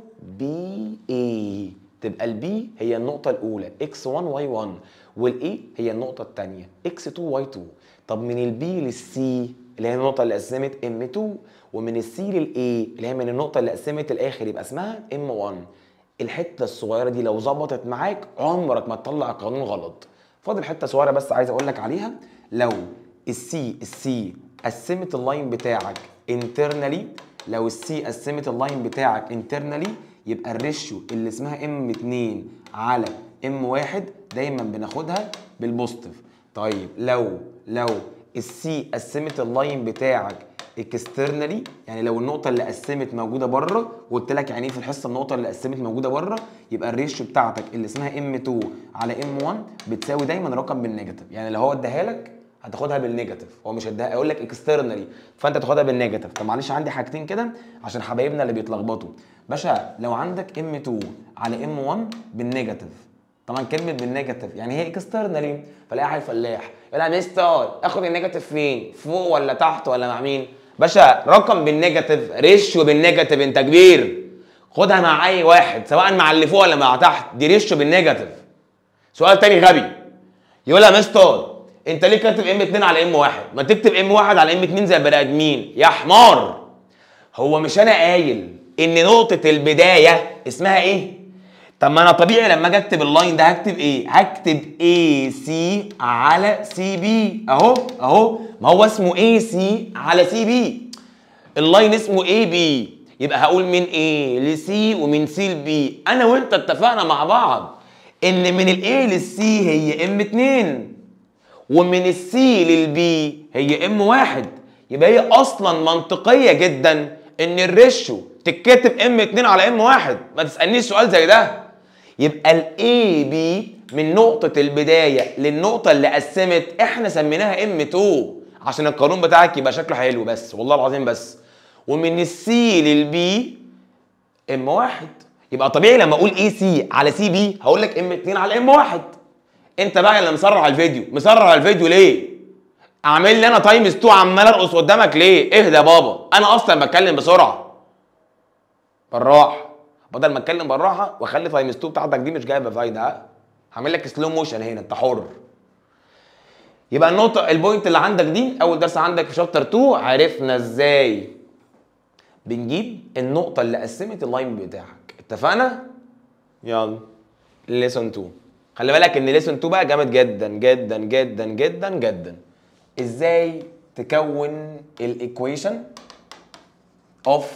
بي اي تبقى البي هي النقطة الأولى x1 y1 والاي هي النقطة الثانية x2 y2 طب من البي للسي اللي هي النقطة اللي قسمت m2 ومن السي للاي اللي هي من النقطة اللي قسمت الآخر يبقى اسمها m1 الحتة الصغيرة دي لو ظبطت معاك عمرك ما تطلع قانون غلط فاضل حتة صغيرة بس عايز أقول لك عليها لو السي السي قسمت اللاين بتاعك internally لو السي قسمت اللاين بتاعك internally يبقى الريشيو اللي اسمها ام 2 على ام 1 دايما بناخدها بالبوزيتيف طيب لو لو السي قسمت اللاين بتاعك اكسترنالي يعني لو النقطه اللي قسمت موجوده بره وقلت لك يعني ايه في الحصه النقطه اللي قسمت موجوده بره يبقى الريشيو بتاعتك اللي اسمها ام 2 على ام 1 بتساوي دايما رقم بالنيجاتيف يعني لو هو اداها لك هتاخدها بالنيجاتيف هو مش هيديها يقول لك اكسترنالي فانت تاخدها بالنيجاتيف طب معلش عندي حاجتين كده عشان حبايبنا اللي بيتلخبطوا باشا لو عندك ام 2 على ام 1 بالنيجاتيف طبعا كلمه بالنيجاتيف يعني هي اكسترنالي فلاقي حي الفلاح يقول لها مستر اخد النيجاتيف فين فوق ولا تحت ولا مع مين باشا رقم بالنيجاتيف ريشيو بالنيجاتيف انت كبير خدها مع اي واحد سواء مع اللي فوق ولا مع تحت دي ريشيو بالنيجاتيف سؤال تاني غبي يقول لها مستر انت ليه كاتب ام 2 على ام 1 ما تكتب ام 1 على ام 2 زي البني ادمين يا حمار هو مش انا قايل ان نقطه البدايه اسمها ايه طب ما انا طبيعي لما اجي اكتب اللاين ده هكتب ايه هكتب اي سي على سي بي اهو اهو ما هو اسمه اي سي على سي بي اللاين اسمه اي بي يبقى هقول من ايه لسي ومن سي لبي انا وانت اتفقنا مع بعض ان من الاي للسي هي ام 2 ومن السي للبي هي ام واحد يبقى هي اصلا منطقيه جدا ان الريشيو تتكتب ام 2 على ام واحد ما تسالنيش سؤال زي ده يبقى الاي بي من نقطة البداية للنقطة اللي قسمت احنا سميناها ام 2 عشان القانون بتاعك يبقى شكله حلو بس والله العظيم بس ومن السي للبي ام واحد يبقى طبيعي لما اقول اي سي على سي بي هقول لك ام 2 على ام واحد انت بقى اللي مسرع الفيديو مسرع الفيديو ليه اعمل لي انا تايمز 2 عمال ارقص قدامك ليه اهدى يا بابا انا اصلا بتكلم بسرعه بالراحه بدل ما اتكلم بالراحه واخلي تايمز 2 بتاعتك دي مش جايبه فايده ها هعمل لك سلو موشن هنا انت حر يبقى النقطه البوينت اللي عندك دي اول درس عندك في شابتر 2 عرفنا ازاي بنجيب النقطه اللي قسمت اللاين بتاعك اتفقنا يلا ليسون 2 خلي بالك ان ليسون 2 بقى جامد جدا جدا جدا جدا جدا ازاي تكون الايكويشن اوف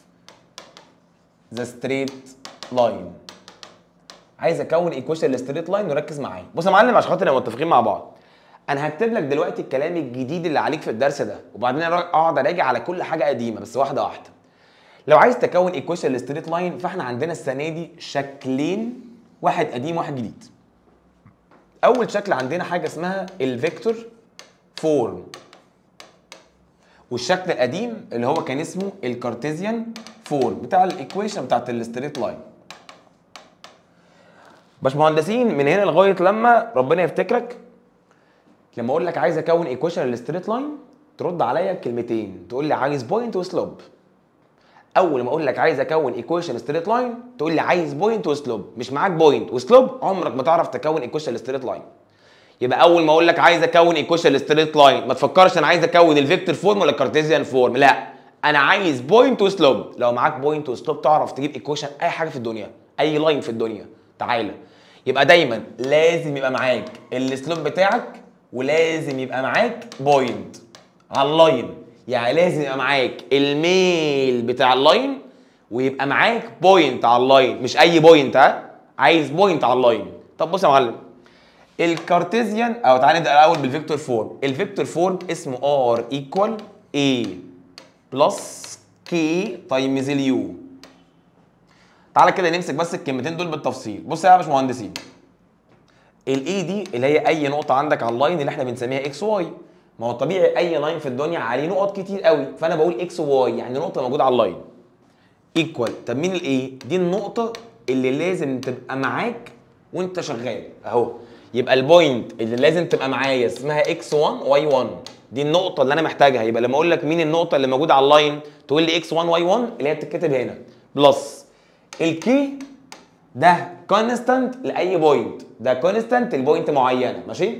ذا ستريت لاين عايز اكون ايكويشن للستريت لاين وركز معايا بص يا معلم عشان خاطر نبقى متفقين مع بعض انا هكتب لك دلوقتي الكلام الجديد اللي عليك في الدرس ده وبعدين اقعد اراجع على كل حاجه قديمه بس واحده واحده لو عايز تكون ايكويشن للستريت لاين فاحنا عندنا السنه دي شكلين واحد قديم واحد جديد اول شكل عندنا حاجه اسمها الفيكتور فورم والشكل القديم اللي هو كان اسمه الكارتيزيان فورم بتاع الايكويشن بتاعت الستريت لاين باشمهندسين من هنا لغايه لما ربنا يفتكرك لما اقول لك عايز اكون ايكويشن للستريت لاين ترد عليا بكلمتين تقول لي عايز بوينت وسلوب اول ما اقول لك عايز اكون ايكويشن ستريت لاين تقول لي عايز بوينت وسلوب مش معاك بوينت وسلوب عمرك ما تعرف تكون ايكويشن ستريت لاين يبقى اول ما اقول لك عايز اكون ايكويشن ستريت لاين ما تفكرش انا عايز اكون الفيكتور فورم ولا الكارتيزيان فورم لا انا عايز بوينت وسلوب لو معاك بوينت وسلوب تعرف تجيب ايكويشن اي حاجه في الدنيا اي لاين في الدنيا تعالى يبقى دايما لازم يبقى معاك السلوب بتاعك ولازم يبقى معاك بوينت على اللاين يعني لازم يبقى معاك الميل بتاع اللاين ويبقى معاك بوينت على اللاين مش اي بوينت ها عايز بوينت على اللاين طب بص يا معلم الكارتيزيان او تعالى نبدا الاول بالفيكتور فورم الفيكتور فورم اسمه ار ايكوال اي بلس كي تايمز اليو تعالى كده نمسك بس الكلمتين دول بالتفصيل بص يا باشمهندسين الاي دي اللي هي اي نقطه عندك على اللاين اللي احنا بنسميها اكس واي ما هو طبيعي اي لاين في الدنيا عليه نقط كتير قوي فانا بقول اكس واي يعني نقطه موجوده على اللاين ايكوال طب مين الايه دي النقطه اللي لازم تبقى معاك وانت شغال اهو يبقى البوينت اللي لازم تبقى معايا اسمها x1 y1 دي النقطة اللي أنا محتاجها يبقى لما أقول لك مين النقطة اللي موجودة على اللاين تقول لي x1 y1 اللي هي بتتكتب هنا بلس الكي ده كونستانت لأي بوينت ده كونستانت لبوينت معينة ماشي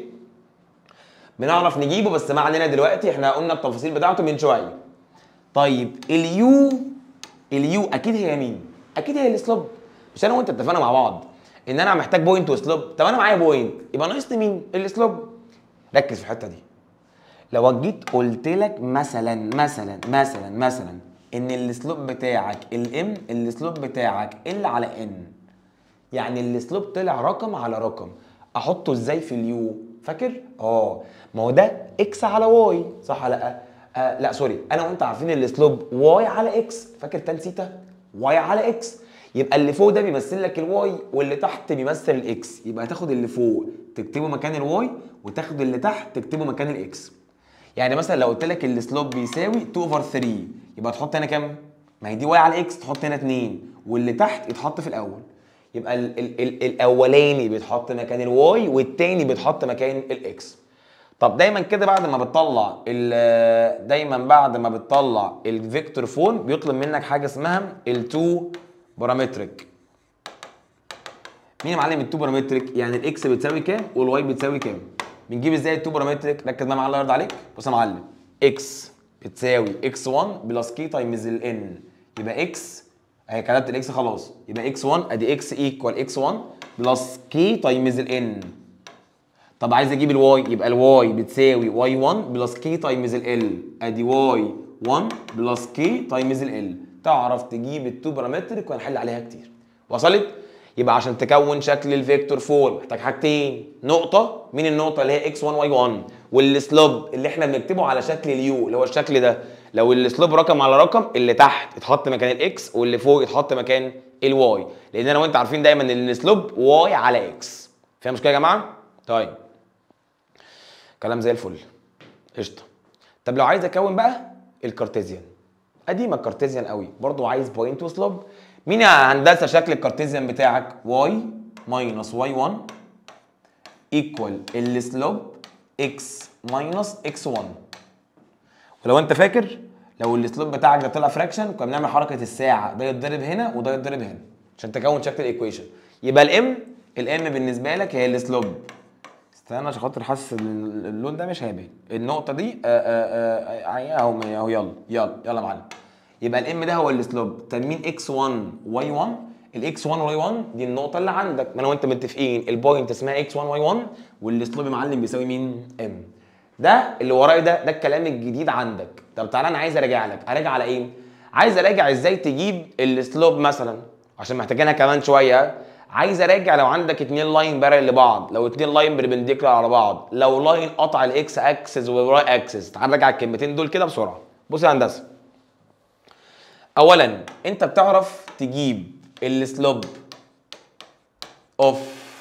بنعرف نجيبه بس ما علينا دلوقتي احنا قلنا التفاصيل بتاعته من شوية طيب اليو اليو اكيد هي مين؟ اكيد هي السلوب مش انا وانت اتفقنا مع بعض ان انا محتاج بوينت وسلوب طب انا معايا بوينت يبقى ناقصني مين؟ السلوب ركز في الحته دي لو جيت قلت لك مثلا مثلا مثلا مثلا ان السلوب بتاعك الام السلوب بتاعك ال على ان يعني السلوب طلع رقم على رقم احطه ازاي في اليو فاكر اه ما هو ده اكس على واي صح ولا لا آه لا سوري انا وانت عارفين السلوب واي على اكس فاكر تان سيتا واي على اكس يبقى اللي فوق ده بيمثل لك الواي واللي تحت بيمثل الاكس يبقى هتاخد اللي فوق تكتبه مكان الواي وتاخد اللي تحت تكتبه مكان الاكس يعني مثلا لو قلت لك السلوب بيساوي 2 اوفر 3 يبقى تحط هنا كام ما هي دي واي على اكس تحط هنا 2 واللي تحت يتحط في الاول يبقى ال ال ال الاولاني بيتحط مكان الواي والتاني بيتحط مكان الاكس طب دايما كده بعد ما بتطلع ال- دايما بعد ما بتطلع الفيكتور فون بيطلب منك حاجه اسمها التو بارامتريك مين يا معلم التو بارامتريك يعني الاكس بتساوي كام والواي بتساوي كام بنجيب ازاي التو بارامتريك ركز بقى معايا الله يرضى عليك بص يا معلم اكس بتساوي اكس 1 بلس كي تايمز الان يبقى اكس اهي كتبت الاكس خلاص يبقى اكس 1 ادي اكس ايكوال اكس 1 بلس كي تايمز الان طب عايز اجيب الواي يبقى الواي بتساوي واي 1 بلس كي تايمز ال ادي واي 1 بلس كي تايمز ال تعرف تجيب التو بارامترك وهنحل عليها كتير وصلت يبقى عشان تكون شكل الفيكتور 4 محتاج حاجتين نقطه مين النقطه اللي هي اكس 1 واي 1 والسلوب اللي احنا بنكتبه على شكل اليو اللي هو الشكل ده لو السلوب رقم على رقم اللي تحت يتحط مكان الاكس واللي فوق يتحط مكان الواي لان انا وانت عارفين دايما ان السلوب واي على اكس فيها مشكله يا جماعه طيب كلام زي الفل قشطه طب لو عايز اكون بقى الكارتيزيان قديمه الكارتيزيان قوي برضو عايز بوينت وسلوب مين يا هندسه شكل الكارتيزيان بتاعك واي ماينس واي 1 ايكوال السلوب اكس ماينس اكس 1 ولو انت فاكر لو السلوب بتاعك ده طلع فراكشن كنا بنعمل حركه الساعه ده يتضرب هنا وده يتضرب هنا عشان تكون شكل الايكويشن يبقى الام الام بالنسبه لك هي السلوب استنى عشان خاطر حاسس ان اللون ده مش هيبان النقطه دي آه، آه، آه، اهو اهو يلا يلا يلا يا معلم يبقى الام ده هو السلوب طب مين اكس 1 واي 1 الاكس 1 واي 1 دي النقطه اللي عندك ما انا وانت متفقين البوينت اسمها اكس 1 واي 1 والسلوب يا معلم بيساوي مين ام ده اللي ورايا ده ده الكلام الجديد عندك طب تعالى انا عايز اراجع لك اراجع على ايه عايز اراجع ازاي تجيب السلوب مثلا عشان محتاجينها كمان شويه عايز اراجع لو عندك اتنين لاين بارل لبعض لو اتنين لاين بربنديكولار على بعض لو لاين قطع الاكس اكسس والواي اكسس تعال نراجع الكلمتين دول كده بسرعه بص يا هندسه اولا انت بتعرف تجيب السلوب اوف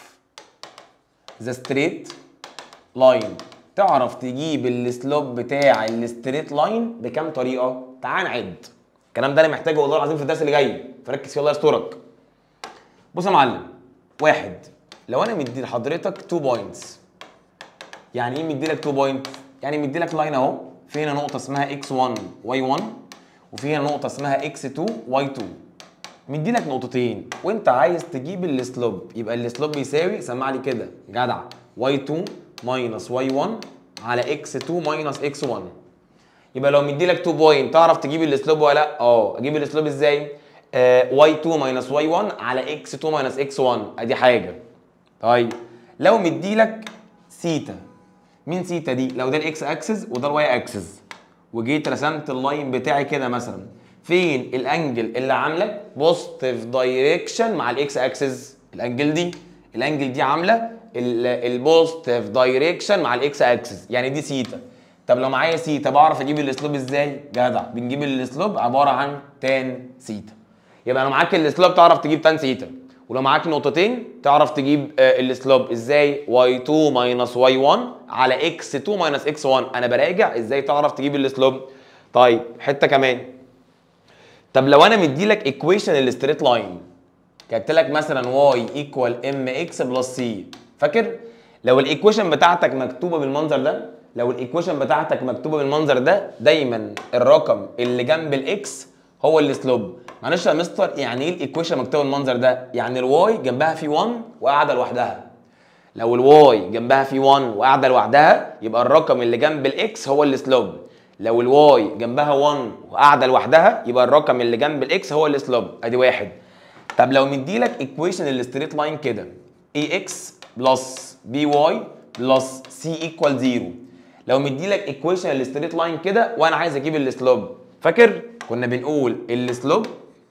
ذا ستريت لاين تعرف تجيب السلوب بتاع الستريت لاين بكام طريقه تعال نعد الكلام ده انا محتاجه والله العظيم في الدرس اللي جاي فركز فيه الله يسترك بص يا معلم واحد لو انا مدي لحضرتك 2 بوينتس يعني ايه مدي لك 2 بوينت يعني مدي لك لاين اهو في هنا نقطه اسمها x1 y1 وفي هنا نقطه اسمها x2 y2 مدي لك نقطتين وانت عايز تجيب السلوب يبقى السلوب بيساوي سمع لي كده جدع y2 ماينس y1 على x2 ماينس x1 يبقى لو مدي لك 2 بوينت تعرف تجيب السلوب ولا لا اه اجيب السلوب ازاي آه y2 ماينس y1 على x2 ماينس x1 ادي حاجه طيب لو مدي لك سيتا مين سيتا دي لو ده الاكس اكسس وده الواي اكسس وجيت رسمت اللاين بتاعي كده مثلا فين الانجل اللي عامله بوزيتيف دايركشن مع الاكس اكسس الانجل دي الانجل دي عامله البوزيتيف دايركشن مع الاكس اكسس يعني دي سيتا طب لو معايا سيتا بعرف اجيب الاسلوب ازاي جدع بنجيب الاسلوب عباره عن تان سيتا يبقى لو معاك الاسلوب تعرف تجيب تان سيتا ولو معاك نقطتين تعرف تجيب آه، الاسلوب ازاي y2 ماينس y1 على x2 ماينس x1 انا براجع ازاي تعرف تجيب الاسلوب طيب حته كمان طب لو انا مدي لك ايكويشن الستريت لاين كتبت لك مثلا y ايكوال mx بلس c فاكر لو الايكويشن بتاعتك مكتوبه بالمنظر ده لو الايكويشن بتاعتك مكتوبه بالمنظر ده دايما الرقم اللي جنب الاكس هو السلوب معلش يا مستر يعني ايه الايكويشن مكتوبه بالمنظر ده يعني الواي جنبها في 1 وقاعده لوحدها لو الواي جنبها في 1 وقاعده لوحدها يبقى الرقم اللي جنب الاكس هو السلوب لو الواي جنبها 1 وقاعده لوحدها يبقى الرقم اللي جنب الاكس هو السلوب ادي واحد طب لو مديلك ايكويشن الستريت لاين كده اي اكس بلس بي واي بلس سي ايكوال 0 لو مديلك ايكويشن الستريت لاين كده وانا عايز اجيب السلوب فاكر كنا بنقول السلوب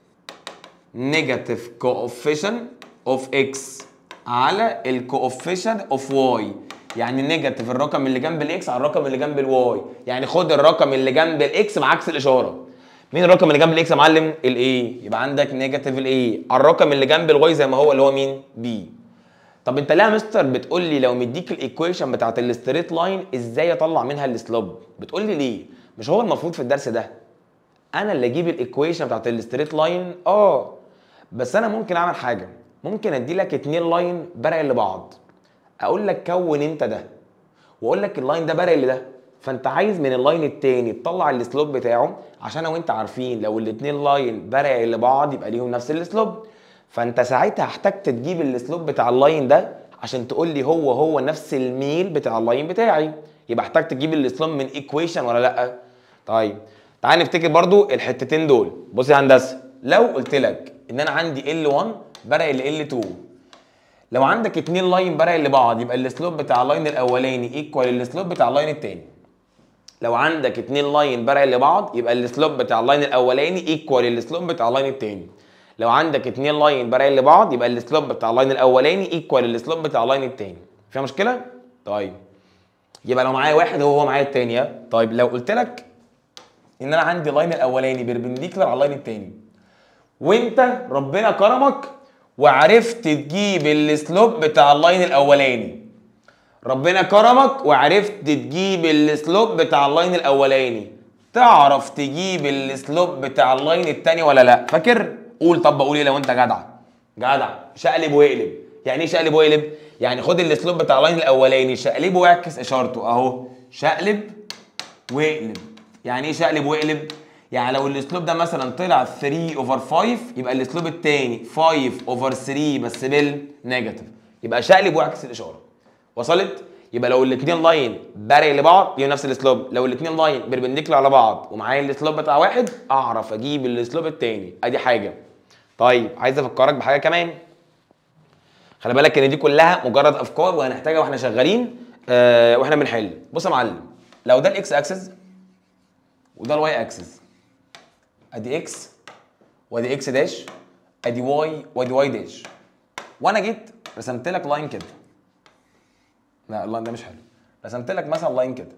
نيجاتيف كوفيشن اوف اكس على الكوفيشن اوف واي يعني نيجاتيف الرقم اللي جنب الاكس على الرقم اللي جنب الواي يعني خد الرقم اللي جنب الاكس مع عكس الاشاره مين الرقم اللي جنب الاكس يا معلم الاي يبقى عندك نيجاتيف الاي على الرقم اللي جنب الواي زي ما هو اللي هو مين بي طب انت ليه يا مستر بتقول لي لو مديك الايكويشن بتاعت الستريت لاين ازاي اطلع منها السلوب بتقول لي ليه مش هو المفروض في الدرس ده انا اللي اجيب الايكويشن بتاعت الستريت لاين اه بس انا ممكن اعمل حاجه ممكن ادي لك اتنين لاين بارل لبعض اقول لك كون انت ده واقول لك اللاين ده بارل ده فانت عايز من اللاين التاني تطلع السلوب بتاعه عشان انا وانت عارفين لو الاتنين لاين بارل لبعض يبقى ليهم نفس السلوب فانت ساعتها احتجت تجيب السلوب بتاع اللاين ده عشان تقول لي هو هو نفس الميل بتاع اللاين بتاعي يبقى احتجت تجيب السلوب من ايكويشن ولا لا طيب تعال نفتكر برضو الحتتين دول بص يا هندسه لو قلت لك ان انا عندي L1 برق ل L2 لو عندك اتنين لاين برق لبعض يبقى السلوب بتاع اللاين الاولاني ايكوال السلوب بتاع اللاين التاني لو عندك اتنين لاين برق لبعض يبقى السلوب بتاع اللاين الاولاني ايكوال السلوب بتاع اللاين التاني لو عندك اتنين لاين برق لبعض يبقى السلوب بتاع اللاين الاولاني ايكوال السلوب بتاع اللاين التاني فيها مشكله طيب يبقى لو معايا واحد هو هو معايا التاني ها؟ طيب لو قلت لك ان انا عندي اللاين الاولاني بيربنديكولار على اللاين التاني وانت ربنا كرمك وعرفت تجيب السلوب بتاع اللاين الاولاني ربنا كرمك وعرفت تجيب السلوب بتاع اللاين الاولاني تعرف تجيب السلوب بتاع اللاين التاني ولا لا فاكر قول طب بقول ايه لو انت جدع جدع شقلب واقلب يعني ايه شقلب واقلب يعني خد السلوب بتاع اللاين الاولاني شقلبه واعكس اشارته اهو شقلب واقلب يعني ايه شقلب واقلب يعني لو الاسلوب ده مثلا طلع 3 اوفر 5 يبقى الاسلوب الثاني 5 اوفر 3 بس بالنيجاتيف يبقى شقلب واعكس الاشاره وصلت يبقى لو الاثنين لاين بارق لبعض يبقى نفس الاسلوب لو الاثنين لاين بيربنديكولار على بعض ومعايا الاسلوب بتاع واحد اعرف اجيب الاسلوب الثاني ادي حاجه طيب عايز افكرك بحاجه كمان خلي بالك ان دي كلها مجرد افكار وهنحتاجها واحنا شغالين آه واحنا بنحل بص يا معلم لو ده الاكس اكسس وده الواي اكسس ادي اكس وادي اكس داش ادي واي وادي واي داش وانا جيت رسمت لك لاين كده لا اللاين ده مش حلو رسمت لك مثلا لاين كده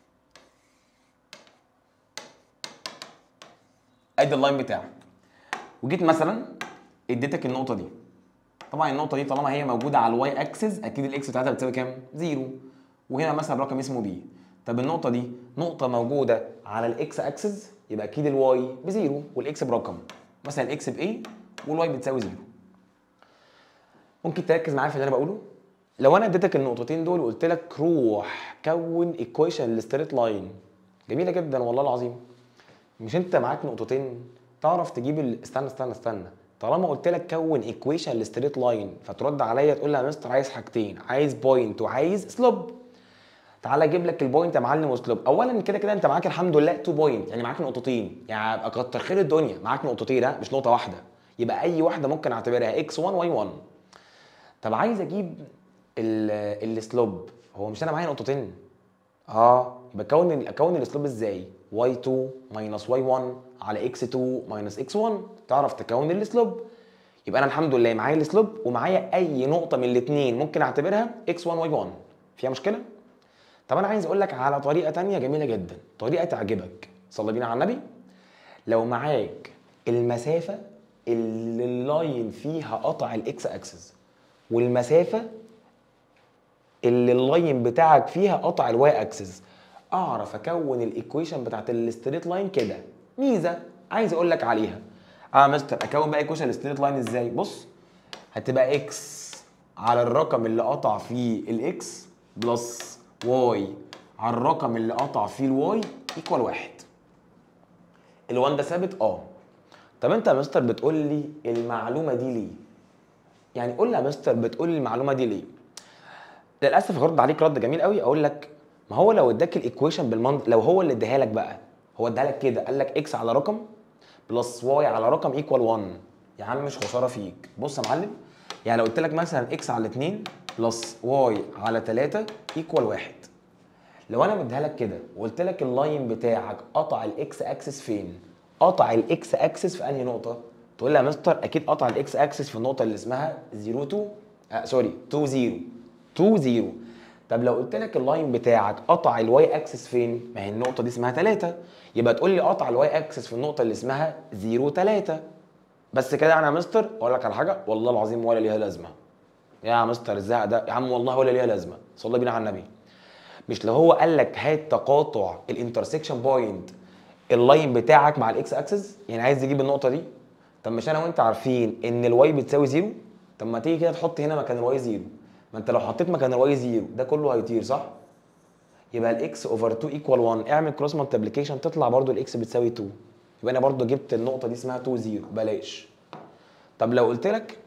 ادي اللاين بتاعك وجيت مثلا اديتك النقطه دي طبعا النقطه دي طالما هي موجوده على الواي اكسس اكيد الاكس بتاعتها بتساوي كام زيرو وهنا مثلا رقم اسمه بي طب النقطه دي نقطه موجوده على الاكس اكسس يبقى اكيد الواي بزيرو والاكس برقم مثلا الاكس بايه والواي بتساوي زيرو ممكن تركز معايا في اللي انا بقوله لو انا اديتك النقطتين دول وقلت لك روح كون ايكويشن للستريت لاين جميله جدا والله العظيم مش انت معاك نقطتين تعرف تجيب ال... استنى استنى استنى طالما قلت لك كون ايكويشن للستريت لاين فترد عليا تقول لي يا مستر عايز حاجتين عايز بوينت وعايز سلوب تعالى اجيب لك البوينت يا معلم وسلوب اولا كده كده انت معاك الحمد لله 2 بوينت يعني معاك نقطتين يعني ابقى كتر خير الدنيا معاك نقطتين ها مش نقطه واحده يبقى اي واحده ممكن اعتبرها اكس 1 واي 1 طب عايز اجيب السلوب هو مش انا معايا نقطتين اه يبقى كون اكون السلوب ازاي y2 ماينس y1 على x2 ماينس x1 تعرف تكون السلوب يبقى انا الحمد لله معايا السلوب ومعايا اي نقطه من الاثنين ممكن اعتبرها x1 y1 فيها مشكله طب انا عايز اقول لك على طريقه تانية جميله جدا طريقه تعجبك صلى بينا على النبي لو معاك المسافه اللي اللاين فيها قطع الاكس اكسس والمسافه اللي اللاين بتاعك فيها قطع الواي اكسس اعرف اكون الايكويشن بتاعت الستريت لاين كده ميزه عايز اقول لك عليها اه مستر اكون بقى ايكويشن الستريت لاين ازاي بص هتبقى اكس على الرقم اللي قطع فيه الاكس بلس واي على الرقم اللي قطع فيه الواي ايكوال واحد ال1 ده ثابت اه طب انت يا مستر بتقول لي المعلومه دي ليه يعني قول لي يا مستر بتقول لي المعلومه دي ليه للاسف هرد عليك رد جميل قوي اقول لك ما هو لو اداك الايكويشن بالمنطق لو هو اللي اداها لك بقى هو اداها لك كده قال لك اكس على رقم بلس واي على رقم ايكوال 1 يا عم مش خساره فيك بص يا معلم يعني لو قلت لك مثلا اكس على 2 بلس واي على 3 ايكوال 1 لو انا مديها لك كده وقلت لك اللاين بتاعك قطع الاكس اكسس فين قطع الاكس اكسس في انهي نقطه تقول لي يا مستر اكيد قطع الاكس اكسس في النقطه اللي اسمها 0 2 آه سوري 2 0 2 0 طب لو قلت لك اللاين بتاعك قطع الواي اكسس فين ما هي النقطه دي اسمها 3 يبقى تقول لي قطع الواي اكسس في النقطه اللي اسمها 0 3 بس كده يعني يا مستر اقول لك على حاجه والله العظيم ولا ليها لازمه يا مستر الزهق ده يا عم والله ولا ليها لازمه صلى بينا على النبي مش لو هو قال لك هات تقاطع الانترسكشن بوينت اللاين بتاعك مع الاكس اكسس يعني عايز يجيب النقطه دي طب مش انا وانت عارفين ان الواي بتساوي زيرو طب ما تيجي كده تحط هنا مكان الواي زيرو ما انت لو حطيت مكان الواي زيرو ده كله هيطير صح يبقى الاكس اوفر 2 ايكوال 1 اعمل كروس مالتيبليكيشن تطلع برضو الاكس بتساوي 2 يبقى انا برضو جبت النقطه دي اسمها 2 0 بلاش طب لو قلت لك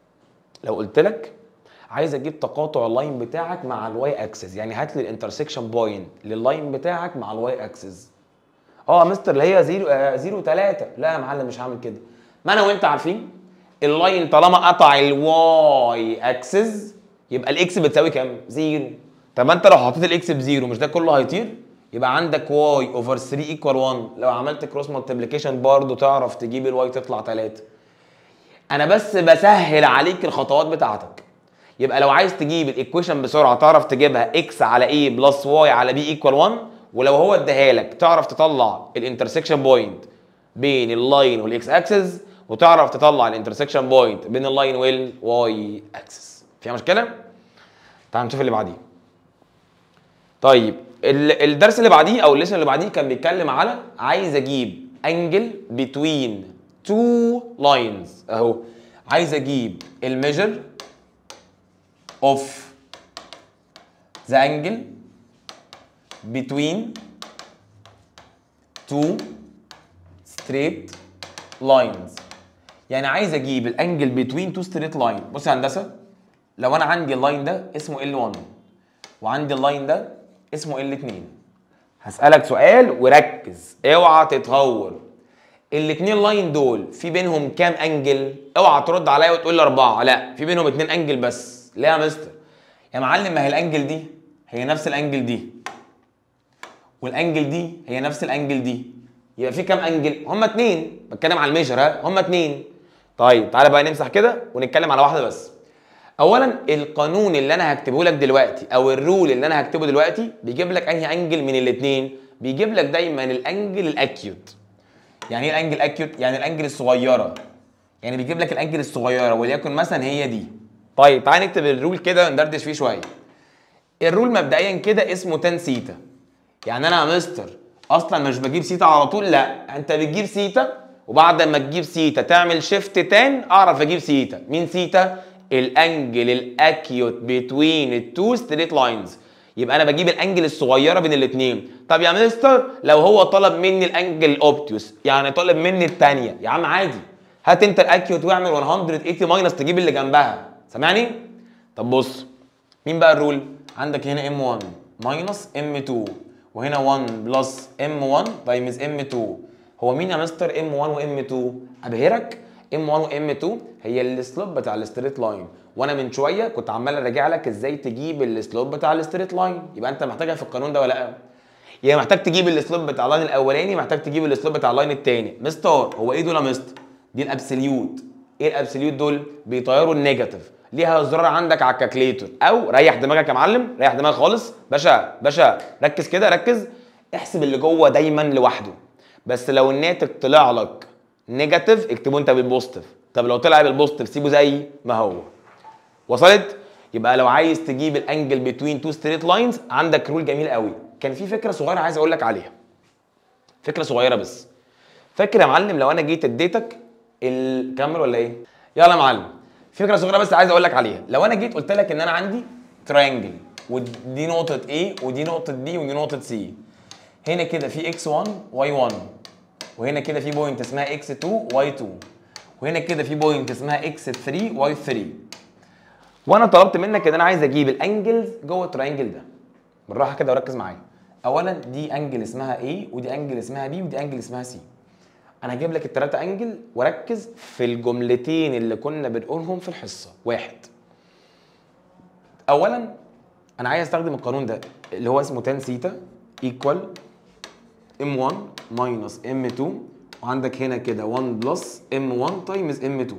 لو قلت لك عايز اجيب تقاطع اللاين بتاعك مع الواي اكسس يعني هات لي الانترسكشن بوينت لللاين بتاعك مع الواي اكسس اه يا مستر اللي هي 0 0 3 لا يا معلم مش هعمل كده ما انا وانت عارفين اللاين طالما قطع الواي اكسس يبقى الاكس بتساوي كام؟ زيرو طب انت لو حطيت الاكس بزيرو مش ده كله هيطير؟ يبقى عندك واي اوفر 3 ايكوال 1 لو عملت كروس مالتيبليكيشن برضه تعرف تجيب الواي تطلع 3 انا بس بسهل عليك الخطوات بتاعتك يبقى لو عايز تجيب الايكويشن بسرعه تعرف تجيبها اكس على اي بلس واي على بي ايكوال 1 ولو هو اداها لك تعرف تطلع الانترسكشن بوينت بين اللاين والاكس اكسس وتعرف تطلع الانترسكشن بوينت بين اللاين والواي اكسس فيها مشكله تعال نشوف اللي بعديه طيب ال- الدرس اللي بعديه او الليسن اللي بعديه كان بيتكلم على عايز اجيب انجل بتوين تو لاينز اهو عايز اجيب الميجر اوف ذا انجل between two straight lines يعني عايز اجيب الانجل between two straight line بص يا هندسه لو انا عندي اللاين ده اسمه L1 وعندي اللاين ده اسمه L2 هسألك سؤال وركز اوعى تتهور الاتنين لاين دول في بينهم كام انجل اوعى ترد عليا وتقول لي اربعه لا في بينهم اتنين انجل بس ليه يا مستر يا معلم ما هي الانجل دي هي نفس الانجل دي والانجل دي هي نفس الانجل دي يبقى في كام انجل هما اتنين بتكلم على الميجر ها هما اتنين طيب تعالى بقى نمسح كده ونتكلم على واحده بس اولا القانون اللي انا هكتبه لك دلوقتي او الرول اللي انا هكتبه دلوقتي بيجيب لك انهي انجل من الاثنين بيجيب لك دايما الانجل الاكيوت يعني ايه الانجل اكيوت يعني الانجل الصغيره يعني بيجيب لك الانجل الصغيره وليكن مثلا هي دي طيب تعالى نكتب الرول كده وندردش فيه شويه الرول مبدئيا كده اسمه تان سيتا يعني انا يا مستر اصلا مش بجيب سيتا على طول لا انت بتجيب سيتا وبعد ما تجيب سيتا تعمل شيفت تان اعرف اجيب سيتا مين سيتا الانجل الاكيوت بتوين التو ستريت لاينز يبقى انا بجيب الانجل الصغيره بين الاثنين طب يا مستر لو هو طلب مني الانجل الاوبتيوس يعني طلب مني الثانيه يا عم عادي هات انت الاكيوت واعمل 180 ماينس تجيب اللي جنبها سامعني طب بص مين بقى الرول عندك هنا m1 ماينس m2 وهنا 1 بلس m1 تايمز m2 هو مين يا مستر m1 وm2 ابهرك m1 وm2 هي السلوب بتاع الستريت لاين وانا من شويه كنت عمال اراجع لك ازاي تجيب السلوب بتاع الستريت لاين يبقى انت محتاجها في القانون ده ولا لا يبقى محتاج تجيب السلوب بتاع اللاين الاولاني محتاج تجيب السلوب بتاع اللاين الثاني مستر هو ايه دول يا مستر دي الابسوليوت ايه الابسوليوت دول بيطيروا النيجاتيف ليها زرار عندك على الكالكليتور او ريح دماغك يا معلم ريح دماغك خالص باشا باشا ركز كده ركز احسب اللي جوه دايما لوحده بس لو الناتج طلع لك نيجاتيف اكتبه انت بالبوزيتيف طب لو طلع بالبوزيتيف سيبه زي ما هو وصلت يبقى لو عايز تجيب الانجل بتوين تو ستريت لاينز عندك رول جميل قوي كان في فكره صغيره عايز اقول لك عليها فكره صغيره بس فاكر يا معلم لو انا جيت اديتك الكاميرا ولا ايه يلا يا معلم فكره صغيره بس عايز اقول لك عليها لو انا جيت قلت لك ان انا عندي تراينجل ودي نقطه A ودي نقطه B ودي نقطه C هنا كده في x1 y1 وهنا كده في بوينت اسمها x2 y2 وهنا كده في بوينت اسمها x3 y3 وانا طلبت منك ان انا عايز اجيب الانجلز جوه التراينجل ده بالراحه كده وركز معايا اولا دي انجل اسمها A ودي انجل اسمها B ودي انجل اسمها C انا هجيب لك الثلاثه انجل وركز في الجملتين اللي كنا بنقولهم في الحصه واحد اولا انا عايز استخدم القانون ده اللي هو اسمه تان سيتا ايكوال m1 ماينس m2 وعندك هنا كده 1 بلس m1 تايمز m2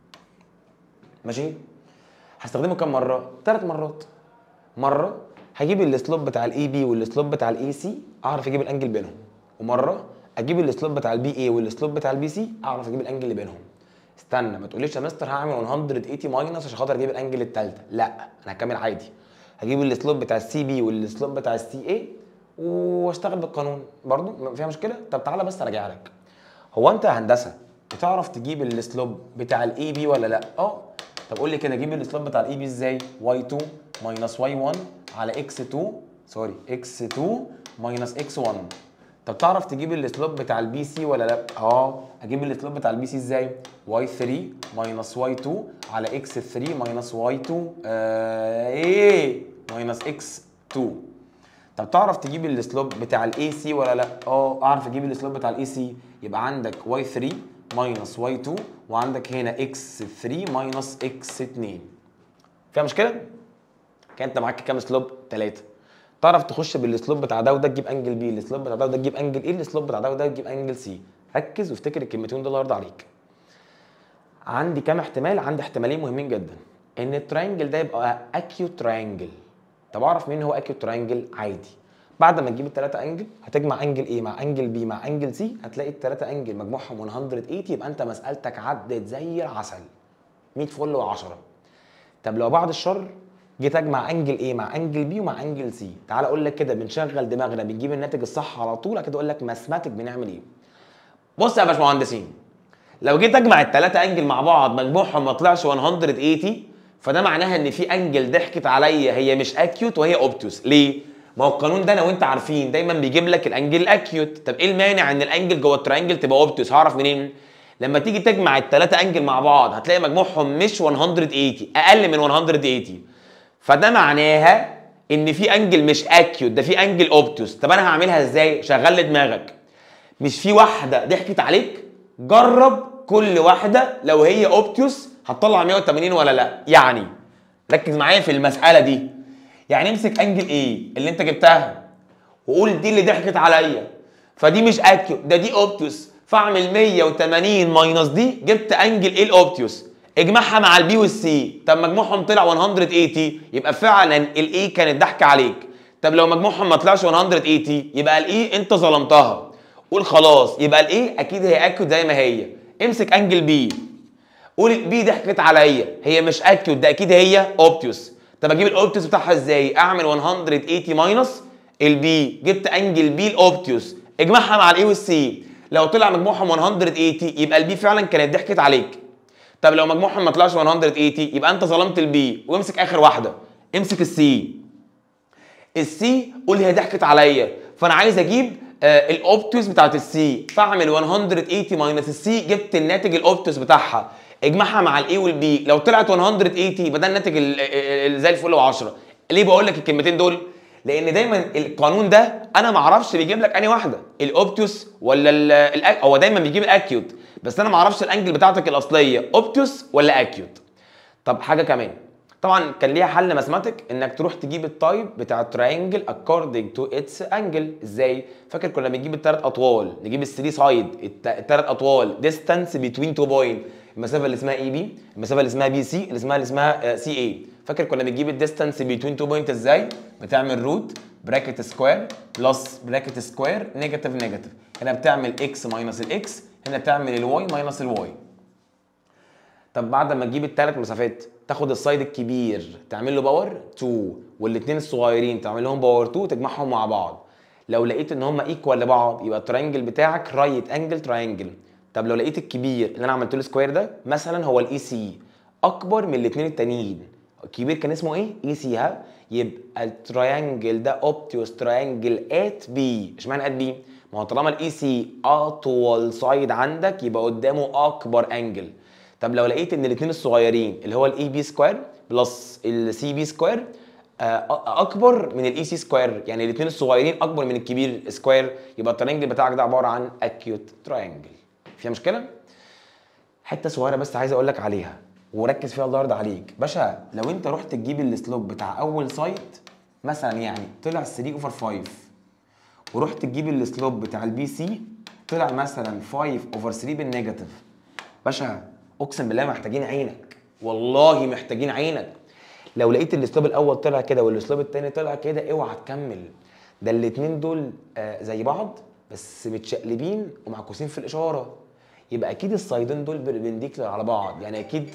ماشي هستخدمه كام مره ثلاث مرات مره هجيب السلوب بتاع الاي بي والسلوب بتاع الاي سي اعرف اجيب الانجل بينهم ومره اجيب السلوب بتاع البي اي والسلوب بتاع البي سي اعرف اجيب الانجل اللي بينهم استنى ما تقوليش يا مستر هعمل 180 ماينس عشان خاطر اجيب الانجل الثالثه لا انا هكمل عادي هجيب السلوب بتاع السي بي والسلوب بتاع السي اي واشتغل بالقانون برضو فيها مشكله طب تعالى بس اراجع لك هو انت يا هندسه بتعرف تجيب السلوب بتاع الاي بي ولا لا اه طب قول لي كده جيب السلوب بتاع الاي بي ازاي واي 2 ماينس واي 1 على اكس 2 سوري اكس 2 ماينس اكس 1 طب تعرف تجيب السلوب بتاع البي سي ولا لا اه اجيب السلوب بتاع البي سي ازاي واي 3 ماينس واي 2 على اكس 3 ماينس واي 2 آه ايه ماينس اكس 2 طب تعرف تجيب السلوب بتاع الاي سي ولا لا اه اعرف اجيب السلوب بتاع الاي سي يبقى عندك واي 3 ماينس واي 2 وعندك هنا اكس 3 ماينس اكس 2 فيها مشكله كان انت معاك كام سلوب ثلاثه تعرف تخش بالسلوب بتاع ده وده تجيب انجل بي السلوب بتاع ده وده تجيب انجل ايه السلوب بتاع ده وده تجيب انجل سي ركز وافتكر الكلمتين دول هيرضى عليك عندي كام احتمال عندي احتمالين مهمين جدا ان التراينجل ده يبقى اكيوت تراينجل طب اعرف مين هو اكيوت تراينجل عادي بعد ما تجيب الثلاثه انجل هتجمع انجل ايه مع انجل بي مع انجل سي هتلاقي الثلاثه انجل مجموعهم 180 يبقى انت مسالتك عدت زي العسل 100 فل و10 طب لو بعد الشر جيت اجمع انجل ايه مع انجل بي ومع انجل سي تعال اقول لك كده بنشغل دماغنا بنجيب الناتج الصح على طول كده اقول لك ماثماتيك بنعمل ايه بص يا باشمهندسين لو جيت اجمع الثلاثه انجل مع بعض مجموعهم ما طلعش 180 فده معناها ان في انجل ضحكت عليا هي مش اكيوت وهي اوبتوس ليه ما هو القانون ده انا وانت عارفين دايما بيجيب لك الانجل الاكيوت طب ايه المانع ان الانجل جوه التراينجل تبقى اوبتوس هعرف منين لما تيجي تجمع الثلاثه انجل مع بعض هتلاقي مجموعهم مش 180 اقل من 180 فده معناها ان في انجل مش اكيوت ده في انجل اوبتوس طب انا هعملها ازاي شغل لي دماغك مش في واحده ضحكت عليك جرب كل واحده لو هي اوبتوس هتطلع 180 ولا لا يعني ركز معايا في المساله دي يعني امسك انجل ايه اللي انت جبتها وقول دي اللي ضحكت عليا فدي مش اكيوت ده دي اوبتوس فاعمل 180 ماينس دي جبت انجل ايه الاوبتوس اجمعها مع البي والسي طب مجموعهم طلع 180 يبقى فعلا الاي كانت ضحكه عليك طب لو مجموعهم ما طلعش 180 يبقى الاي انت ظلمتها قول خلاص يبقى الاي اكيد هي اكيوت زي ما هي امسك انجل بي قول البي ضحكت عليا هي مش اكيوت ده اكيد هي اوبتيوس طب اجيب الاوبتيوس بتاعها ازاي اعمل 180 ماينس البي جبت انجل بي الاوبتيوس اجمعها مع الاي والسي لو طلع مجموعهم 180 يبقى البي فعلا كانت ضحكت عليك طب لو مجموعهم ما طلعش 180 يبقى انت ظلمت البي وامسك اخر واحده امسك السي السي قول هي ضحكت عليا فانا عايز اجيب آه الاوبتوس بتاعت السي فاعمل 180 ماينس السي جبت الناتج الاوبتوس بتاعها اجمعها مع الاي والبي لو طلعت 180 يبقى ده الناتج اللي زي الفل و10 ليه بقول لك الكلمتين دول لان دايما القانون ده انا ما اعرفش بيجيب لك انهي واحده الاوبتوس ولا ال هو دايما بيجيب الاكيوت بس انا ما اعرفش الانجل بتاعتك الاصليه اوبتوس ولا اكيوت طب حاجه كمان طبعا كان ليها حل ماثماتيك انك تروح تجيب التايب بتاع التراينجل according to its angle ازاي فاكر كنا بنجيب الثلاث اطوال نجيب الثري سايد الثلاث اطوال distance between two point المسافه اللي اسمها اي بي المسافه اللي اسمها بي سي اللي اسمها اللي اسمها سي اي فاكر كنا بنجيب الديستانس بين تو بوينت ازاي بتعمل روت براكت سكوير بلس براكت سكوير نيجاتيف نيجاتيف هنا بتعمل اكس ماينس الاكس هنا بتعمل الواي ماينس الواي طب بعد ما تجيب الثلاث مسافات تاخد السايد الكبير تعمل له باور 2 والاثنين الصغيرين تعمل لهم باور 2 تجمعهم مع بعض لو لقيت ان هم ايكوال لبعض يبقى التراينجل بتاعك رايت انجل تراينجل طب لو لقيت الكبير اللي انا عملت له سكوير ده مثلا هو الاي سي اكبر من الاثنين التانيين الكبير كان اسمه ايه اي سي ها يبقى التريانجل ده اوبتيوس تريانجل ات بي اشمعنى ات بي ما هو طالما الاي سي اطول سايد عندك يبقى قدامه اكبر انجل طب لو لقيت ان الاثنين الصغيرين اللي هو الاي بي سكوير بلس السي بي سكوير اكبر من الاي سي سكوير يعني الاثنين الصغيرين اكبر من الكبير سكوير يبقى الترينجل بتاعك ده عباره عن اكيوت تراينجل فيها مشكله حته صغيره بس عايز اقول لك عليها وركز فيها الله يرضى عليك باشا لو انت رحت تجيب السلوب بتاع اول سايت مثلا يعني طلع 3 اوفر 5 ورحت تجيب السلوب بتاع البي سي طلع مثلا 5 اوفر 3 بالنيجاتيف باشا اقسم بالله محتاجين عينك والله محتاجين عينك لو لقيت الاسلوب الاول طلع كده والاسلوب الثاني طلع كده اوعى تكمل ده الاتنين دول آه زي بعض بس متشقلبين ومعكوسين في الاشاره يبقى اكيد السايدين دول بربنديكلر على بعض يعني اكيد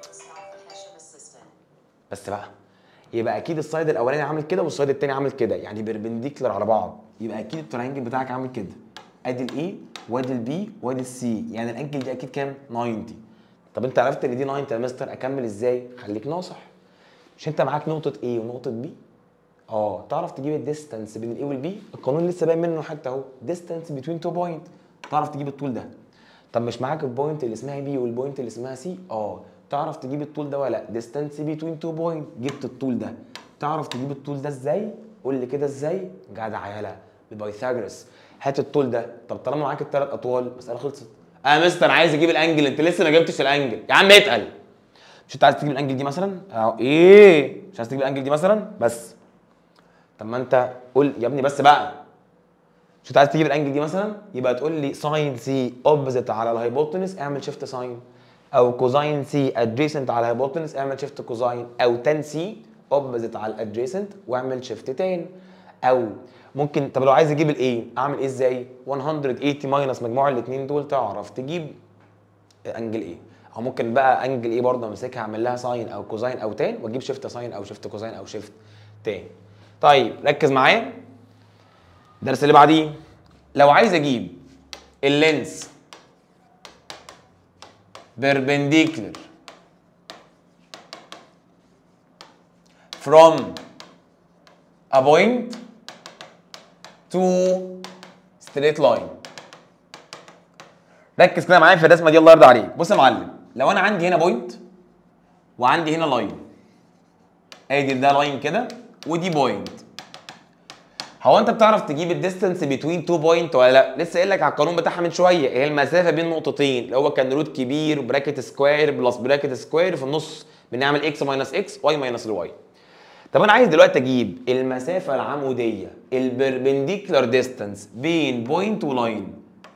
بس بقى يبقى اكيد السايد الاولاني عامل كده والسايد الثاني عامل كده يعني بربنديكلر على بعض يبقى اكيد التراينجل بتاعك عامل كده ادي الاي وادي البي وادي السي يعني الانجل دي اكيد كام 90 طب انت عرفت ان دي 90 يا مستر اكمل ازاي خليك ناصح مش انت معاك نقطه A ونقطه B اه تعرف تجيب الديستانس بين الاي والبي القانون لسه باين منه حتى اهو ديستانس بين تو بوينت تعرف تجيب الطول ده طب مش معاك البوينت اللي اسمها بي والبوينت اللي اسمها سي اه تعرف تجيب الطول ده ولا لا ديستانس بين تو بوينت جبت الطول ده تعرف تجيب الطول ده ازاي قول لي كده ازاي جدع يالا ببايثاغورس هات الطول ده طب طالما معاك الثلاث اطوال مساله خلصت اه مستر عايز اجيب الانجل انت لسه ما جبتش الانجل يا عم اتقل مش انت عايز تجيب الانجل دي مثلا اهو ايه مش عايز تجيب الانجل دي مثلا بس طب ما انت قول يا ابني بس بقى مش انت عايز تجيب الانجل دي مثلا يبقى تقول لي ساين سي اوبزيت على الهايبوتنس اعمل شيفت ساين او كوزاين سي ادجيسنت على الهايبوتنس اعمل شيفت كوزاين او تان سي اوبزيت على الادجيسنت واعمل شيفت تان او ممكن طب لو عايز اجيب الايه اعمل ايه ازاي 180 ماينس مجموع الاثنين دول تعرف تجيب انجل ايه او ممكن بقى انجل ايه برضه امسكها اعمل لها ساين او كوزاين او تان واجيب شيفت ساين او شيفت كوزاين او شيفت تان طيب ركز معايا الدرس اللي بعديه لو عايز اجيب اللينس perpendicular from a point to straight line ركز كده معايا في الرسمه دي الله يرضى عليك بص يا معلم لو انا عندي هنا بوينت وعندي هنا لاين ادي ده لاين كده ودي بوينت هو انت بتعرف تجيب الديستنس بين تو بوينت ولا لا لسه قايل لك على القانون بتاعها من شويه هي المسافه بين نقطتين اللي هو كان روت كبير وبراكت سكوير بلس براكت سكوير في النص بنعمل اكس ماينس اكس واي ماينس الواي طب انا عايز دلوقتي اجيب المسافه العموديه البربنديكولار ديستانس بين بوينت ولاين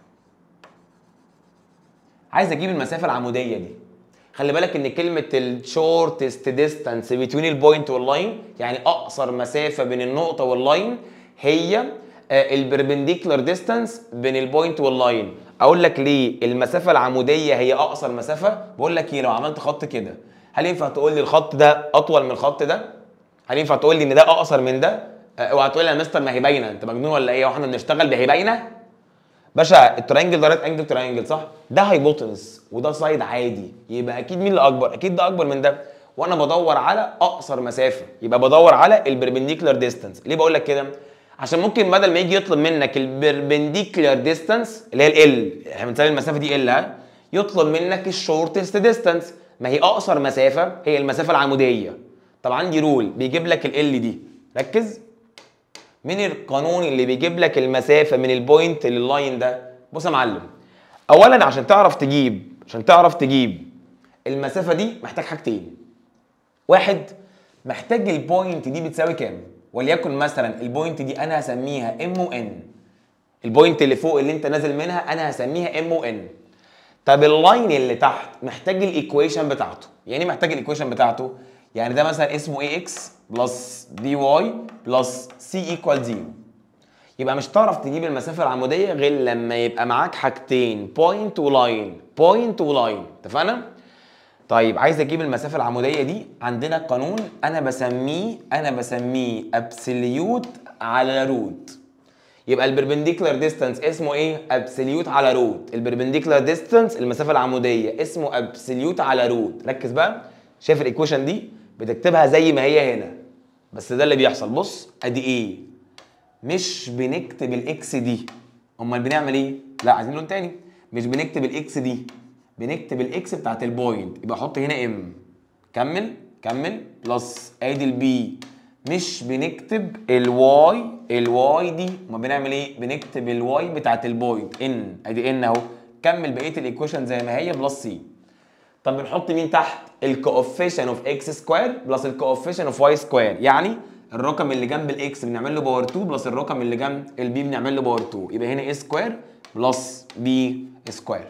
عايز اجيب المسافه العموديه دي خلي بالك ان كلمه الشورتست ديستانس بين البوينت واللاين يعني اقصر مسافه بين النقطه واللاين هي البربنديكولار ديستانس بين البوينت واللاين اقول لك ليه المسافه العموديه هي اقصر مسافه بقول لك ايه لو عملت خط كده هل ينفع تقول لي الخط ده اطول من الخط ده هل ينفع تقول لي ان ده اقصر من ده اوعى تقول لي يا مستر ما هي باينه انت مجنون ولا ايه واحنا بنشتغل ما هي باينه باشا الترينجل ده ريت انجل ترينجل صح ده هايبوتنس وده سايد عادي يبقى اكيد مين اللي اكبر اكيد ده اكبر من ده وانا بدور على اقصر مسافه يبقى بدور على البربنديكولار ديستانس ليه بقول لك كده عشان ممكن بدل ما يجي يطلب منك البربنديكولار ديستانس اللي هي ال احنا بنسمي المسافه دي ال ها يطلب منك الشورتست ديستانس ما هي اقصر مسافه هي المسافه العموديه طب عندي رول بيجيب لك ال دي ركز مين القانون اللي بيجيب لك المسافه من البوينت لللاين ده بص يا معلم اولا عشان تعرف تجيب عشان تعرف تجيب المسافه دي محتاج حاجتين واحد محتاج البوينت دي بتساوي كام وليكن مثلا البوينت دي انا هسميها ام او ان البوينت اللي فوق اللي انت نازل منها انا هسميها ام او ان طب اللاين اللي تحت محتاج الايكويشن بتاعته يعني محتاج الايكويشن بتاعته يعني ده مثلا اسمه اي اكس بلس دي واي بلس سي ايكوال زيرو يبقى مش هتعرف تجيب المسافه العموديه غير لما يبقى معاك حاجتين بوينت ولاين بوينت ولاين اتفقنا طيب عايز اجيب المسافه العموديه دي عندنا قانون انا بسميه انا بسميه ابسوليوت على روت يبقى البربنديكولار ديستانس اسمه ايه ابسوليوت على روت البربنديكولار ديستانس المسافه العموديه اسمه ابسوليوت على روت ركز بقى شايف الايكويشن دي بتكتبها زي ما هي هنا بس ده اللي بيحصل بص ادي ايه مش بنكتب الاكس دي امال بنعمل ايه لا عايزين لون تاني مش بنكتب الاكس دي بنكتب الاكس بتاعت البوينت يبقى احط هنا ام كمل كمل بلس ادي البي مش بنكتب الواي الواي دي ما بنعمل ايه بنكتب الواي بتاعت البوينت ان ادي ان اهو كمل بقيه الايكويشن زي ما هي بلس سي طب بنحط مين تحت الكوفيشن اوف اكس سكوير بلس الكوفيشن اوف واي سكوير يعني الرقم اللي جنب الاكس بنعمل له باور 2 بلس الرقم اللي جنب البي بنعمل له باور 2 يبقى هنا اي سكوير بلس بي سكوير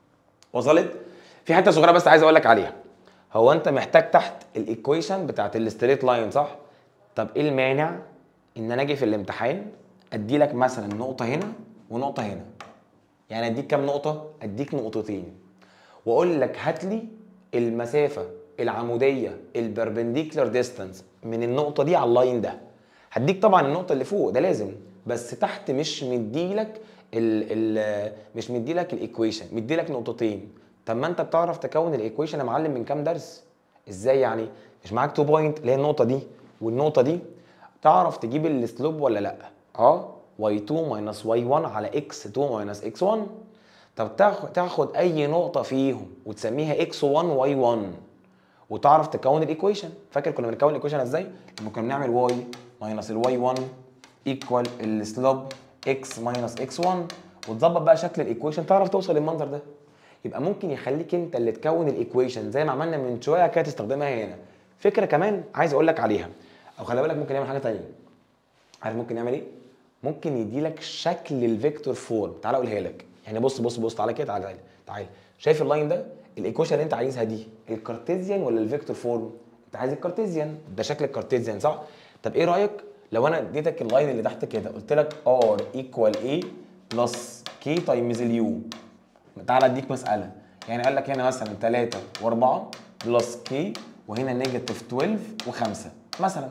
وصلت في حته صغيره بس عايز اقول لك عليها هو انت محتاج تحت الايكويشن بتاعت الستريت لاين صح طب ايه المانع ان انا اجي في الامتحان ادي لك مثلا نقطه هنا ونقطه هنا يعني اديك كام نقطه اديك نقطتين واقول لك هات لي المسافه العموديه البربنديكولار ديستانس من النقطه دي على اللاين ده هديك طبعا النقطه اللي فوق ده لازم بس تحت مش مديلك ال ال مش مديلك الايكويشن مديلك نقطتين طب ما انت بتعرف تكون الايكويشن يا معلم من كام درس ازاي يعني مش معاك 2 بوينت اللي هي النقطه دي والنقطه دي تعرف تجيب السلوب ولا لا اه y2 minus y1 على x2 minus x1 طب تاخد تاخد اي نقطه فيهم وتسميها x1 y1 وتعرف تكون الايكويشن فاكر كنا بنكون الايكويشن ازاي لما كنا بنعمل y minus الواي 1 equal السلوب x minus x1 وتظبط بقى شكل الايكويشن تعرف توصل للمنظر ده يبقى ممكن يخليك انت اللي تكون الايكويشن زي ما عملنا من شويه كده تستخدمها هنا فكره كمان عايز اقول لك عليها او خلي بالك ممكن يعمل حاجه ثانيه عارف ممكن يعمل ايه ممكن يدي لك شكل الفيكتور فورم تعال اقولها لك يعني بص بص بص تعالى كده تعالى تعالى تعالى شايف اللاين ده الايكويشن اللي انت عايزها دي الكارتيزيان ولا الفيكتور فورم انت عايز الكارتيزيان ده شكل الكارتيزيان صح طب ايه رايك لو انا اديتك اللاين اللي تحت كده قلت لك ار ايكوال ايه بلس كي تايمز اليو تعالى اديك مساله يعني قال لك هنا مثلا 3 و4 بلس كي وهنا نيجاتيف 12 و5 مثلا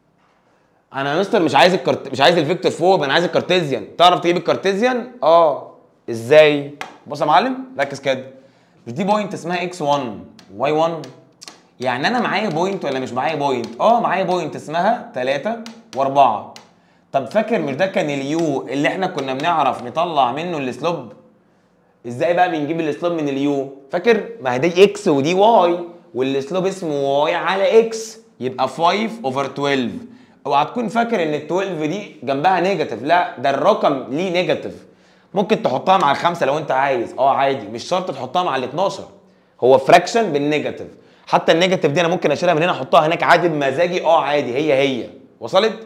انا يا مستر مش عايز الكارت... مش عايز الفيكتور فورم انا عايز الكارتيزيان تعرف تجيب الكارتيزيان اه ازاي بص يا معلم ركز كده مش دي بوينت اسمها اكس 1 واي 1 يعني انا معايا بوينت ولا مش معايا بوينت اه معايا بوينت اسمها 3 و4 طب فاكر مش ده كان اليو اللي احنا كنا بنعرف نطلع منه السلوب ازاي بقى بنجيب السلوب من اليو فاكر ما هي دي اكس ودي واي والسلوب اسمه واي على اكس يبقى 5 اوفر 12 اوعى تكون فاكر ان ال 12 دي جنبها نيجاتيف لا ده الرقم ليه نيجاتيف ممكن تحطها مع الخمسه لو انت عايز اه عادي مش شرط تحطها مع ال 12 هو فراكشن بالنيجاتيف حتى النيجاتيف دي انا ممكن اشيلها من هنا احطها هناك عادي بمزاجي اه عادي هي هي وصلت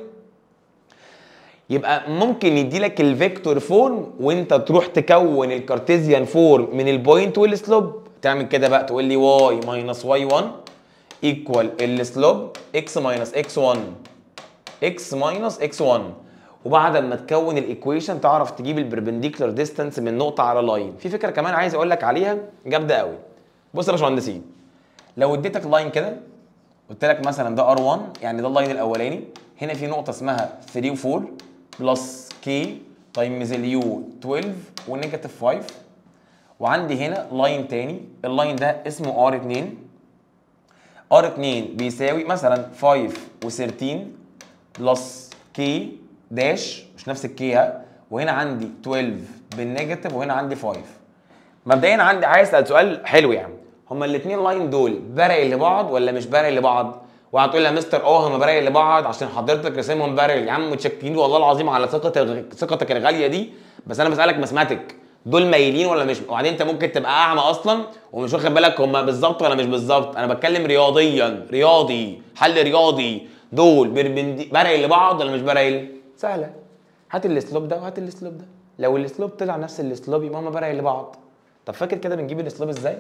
يبقى ممكن يدي لك الفيكتور فورم وانت تروح تكون الكارتيزيان فورم من البوينت والسلوب تعمل كده بقى تقول لي واي ماينس واي 1 ايكوال السلوب اكس ماينس اكس 1 اكس ماينس اكس 1 وبعد ما تكون الايكويشن تعرف تجيب البربنديكولار ديستانس من نقطه على لاين في فكره كمان عايز اقول لك عليها جامده قوي بص يا باشمهندسين لو اديتك لاين كده قلت لك مثلا ده ار1 يعني ده اللاين الاولاني هنا في نقطه اسمها 3 و4 بلس كي تايمز اليو 12 ونيجاتيف 5 وعندي هنا لاين تاني اللاين ده اسمه ار2 ار2 بيساوي مثلا 5 و13 بلس كي داش مش نفس الكي ها وهنا عندي 12 بالنيجاتيف وهنا عندي 5 مبدئيا عندي عايز اسال سؤال حلو يعني هما الاثنين لاين دول بارل لبعض ولا مش بارل لبعض؟ وهتقول لي يا مستر اه هما بارل لبعض عشان حضرتك راسمهم بارل يا عم متشكرين والله العظيم على ثقتك ثقتك الغاليه دي بس انا بسالك مسماتك دول مايلين ولا مش وبعدين انت ممكن تبقى اعمى اصلا ومش واخد بالك هما بالظبط ولا مش بالظبط انا بتكلم رياضيا رياضي حل رياضي دول بارل لبعض ولا مش بارل؟ سهله هات الاسلوب ده وهات الاسلوب ده لو الاسلوب طلع نفس الاسلوب يبقى هما بارل لبعض طب فاكر كده بنجيب الاسلوب ازاي؟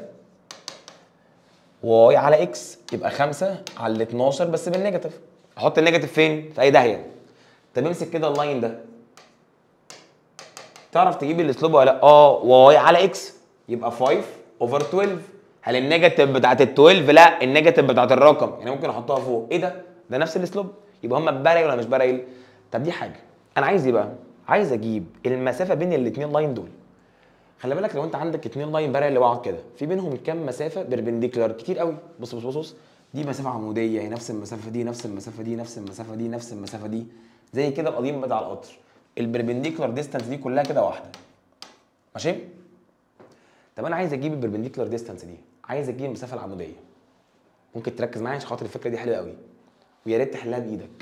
واي على اكس يبقى 5 على ال 12 بس بالنيجاتيف احط النيجاتيف فين؟ في اي داهيه طب امسك كده اللاين ده تعرف تجيب الاسلوب ولا لا؟ اه واي على اكس يبقى 5 اوفر 12 هل النيجاتيف بتاعت ال 12 لا النيجاتيف بتاعت الرقم يعني ممكن احطها فوق ايه ده؟ ده نفس الاسلوب يبقى هم بارل ولا مش بارل؟ طب دي حاجه انا عايز ايه بقى؟ عايز اجيب المسافه بين الاثنين لاين دول خلي بالك لو انت عندك اتنين لاين بارل لبعض كده في بينهم كام مسافه بربنديكولار كتير قوي بص بص بص بص دي مسافه عموديه هي نفس المسافه دي نفس المسافه دي نفس المسافه دي نفس المسافه دي زي كده القضيم بتاع القطر البربنديكولار ديستانس دي كلها كده واحده ماشي طب انا عايز اجيب البربنديكولار ديستانس دي عايز اجيب المسافه العموديه ممكن تركز معايا عشان خاطر الفكره دي حلوه قوي ويا ريت تحلها بايدك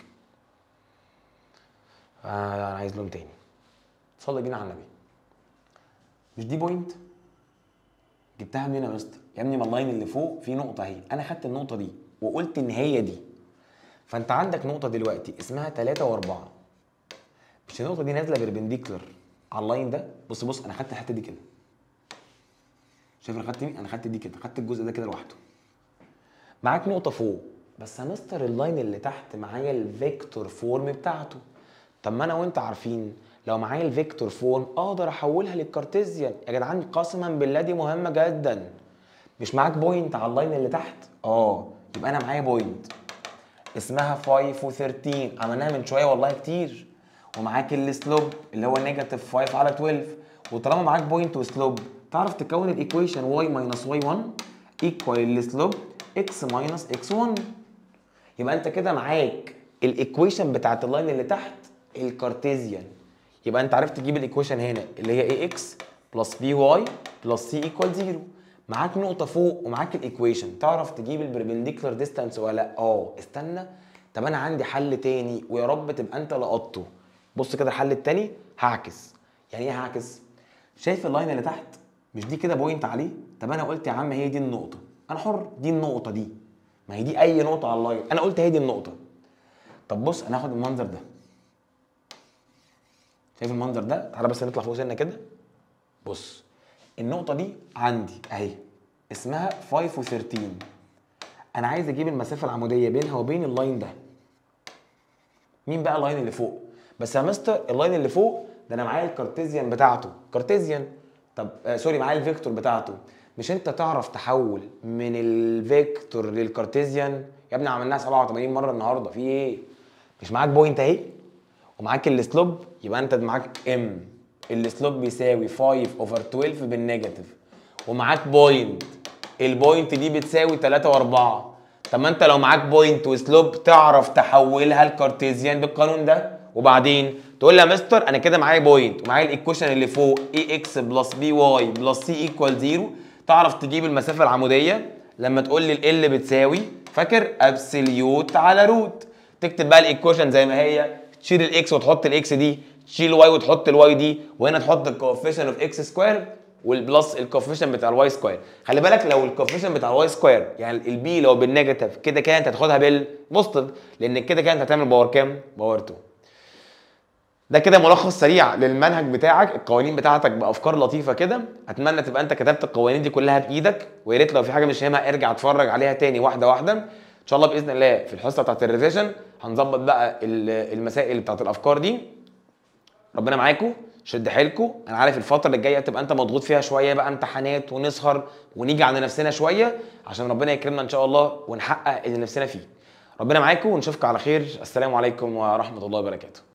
آه انا عايز لون تاني صلي بينا على النبي مش دي بوينت جبتها منين يا مستر يا ابني ما اللاين اللي فوق في نقطه اهي انا خدت النقطه دي وقلت ان هي دي فانت عندك نقطه دلوقتي اسمها 3 و4 مش النقطه دي نازله بربنديكولر على اللاين ده بص بص انا خدت الحته دي كده شايف انا خدت مين انا خدت دي كده خدت الجزء ده كده لوحده معاك نقطه فوق بس يا مستر اللاين اللي تحت معايا الفيكتور فورم بتاعته طب ما انا وانت عارفين لو معايا الفيكتور فورم اقدر احولها للكارتيزيان يا جدعان قسما بالله دي مهمه جدا مش معاك بوينت على اللاين اللي تحت اه يبقى انا معايا بوينت اسمها 5 و13 عملناها من شويه والله كتير ومعاك السلوب اللي هو نيجاتيف 5 على 12 وطالما معاك بوينت وسلوب تعرف تكون الايكويشن y ماينس y1 ايكوال السلوب x ماينس x1 يبقى انت كده معاك الايكويشن بتاعت اللاين اللي تحت الكارتيزيان يبقى انت عرفت تجيب الايكويشن هنا اللي هي ax بلس by بلس c ايكوال 0 معاك نقطه فوق ومعاك الايكويشن تعرف تجيب البربنديكولار ديستانس ولا لا اه استنى طب انا عندي حل تاني ويا رب تبقى انت لقطته بص كده الحل التاني هعكس يعني ايه هعكس شايف اللاين اللي تحت مش دي كده بوينت عليه طب انا قلت يا عم هي دي النقطه انا حر دي النقطه دي ما هي دي اي نقطه على اللاين انا قلت هي دي النقطه طب بص انا هاخد المنظر ده شايف المنظر ده تعالى بس نطلع فوق سنه كده بص النقطه دي عندي اهي اسمها 5 و13 انا عايز اجيب المسافه العموديه بينها وبين اللاين ده مين بقى اللاين اللي فوق بس يا مستر اللاين اللي فوق ده انا معايا الكارتيزيان بتاعته كارتيزيان طب آه سوري معايا الفيكتور بتاعته مش انت تعرف تحول من الفيكتور للكارتيزيان يا ابني عملناها 87 مره النهارده في ايه مش معاك بوينت اهي ومعاك السلوب يبقى انت معاك ام السلوب بيساوي 5 اوفر 12 بالنيجاتيف ومعاك بوينت البوينت دي بتساوي 3 و4 طب ما انت لو معاك بوينت وسلوب تعرف تحولها الكارتيزيان بالقانون ده وبعدين تقول لي يا مستر انا كده معايا بوينت ومعايا الايكويشن اللي فوق اي اكس بلس بي واي بلس سي ايكوال 0 تعرف تجيب المسافه العموديه لما تقول لي ال بتساوي فاكر ابسوليوت على روت تكتب بقى الايكويشن زي ما هي تشيل الاكس وتحط الاكس دي تشيل الواي وتحط الواي دي وهنا تحط الكوفيشن اوف اكس سكوير والبلس الكوفيشن بتاع الواي سكوير خلي بالك لو الكوفيشن بتاع الواي سكوير يعني البي لو بالنيجاتيف كده كده انت هتاخدها بالبوزيتيف لان كده كده انت هتعمل باور كام؟ باور 2 ده كده ملخص سريع للمنهج بتاعك القوانين بتاعتك بافكار لطيفه كده اتمنى تبقى انت كتبت القوانين دي كلها بايدك ويا ريت لو في حاجه مش فاهمها ارجع اتفرج عليها تاني واحده واحده ان شاء الله باذن الله في الحصه بتاعت الريفيجن هنظبط بقى المسائل بتاعت الافكار دي ربنا معاكم شد حيلكم انا عارف الفتره اللي جايه تبقى انت مضغوط فيها شويه بقى امتحانات ونسهر ونيجي على نفسنا شويه عشان ربنا يكرمنا ان شاء الله ونحقق اللي نفسنا فيه ربنا معاكم ونشوفكم على خير السلام عليكم ورحمه الله وبركاته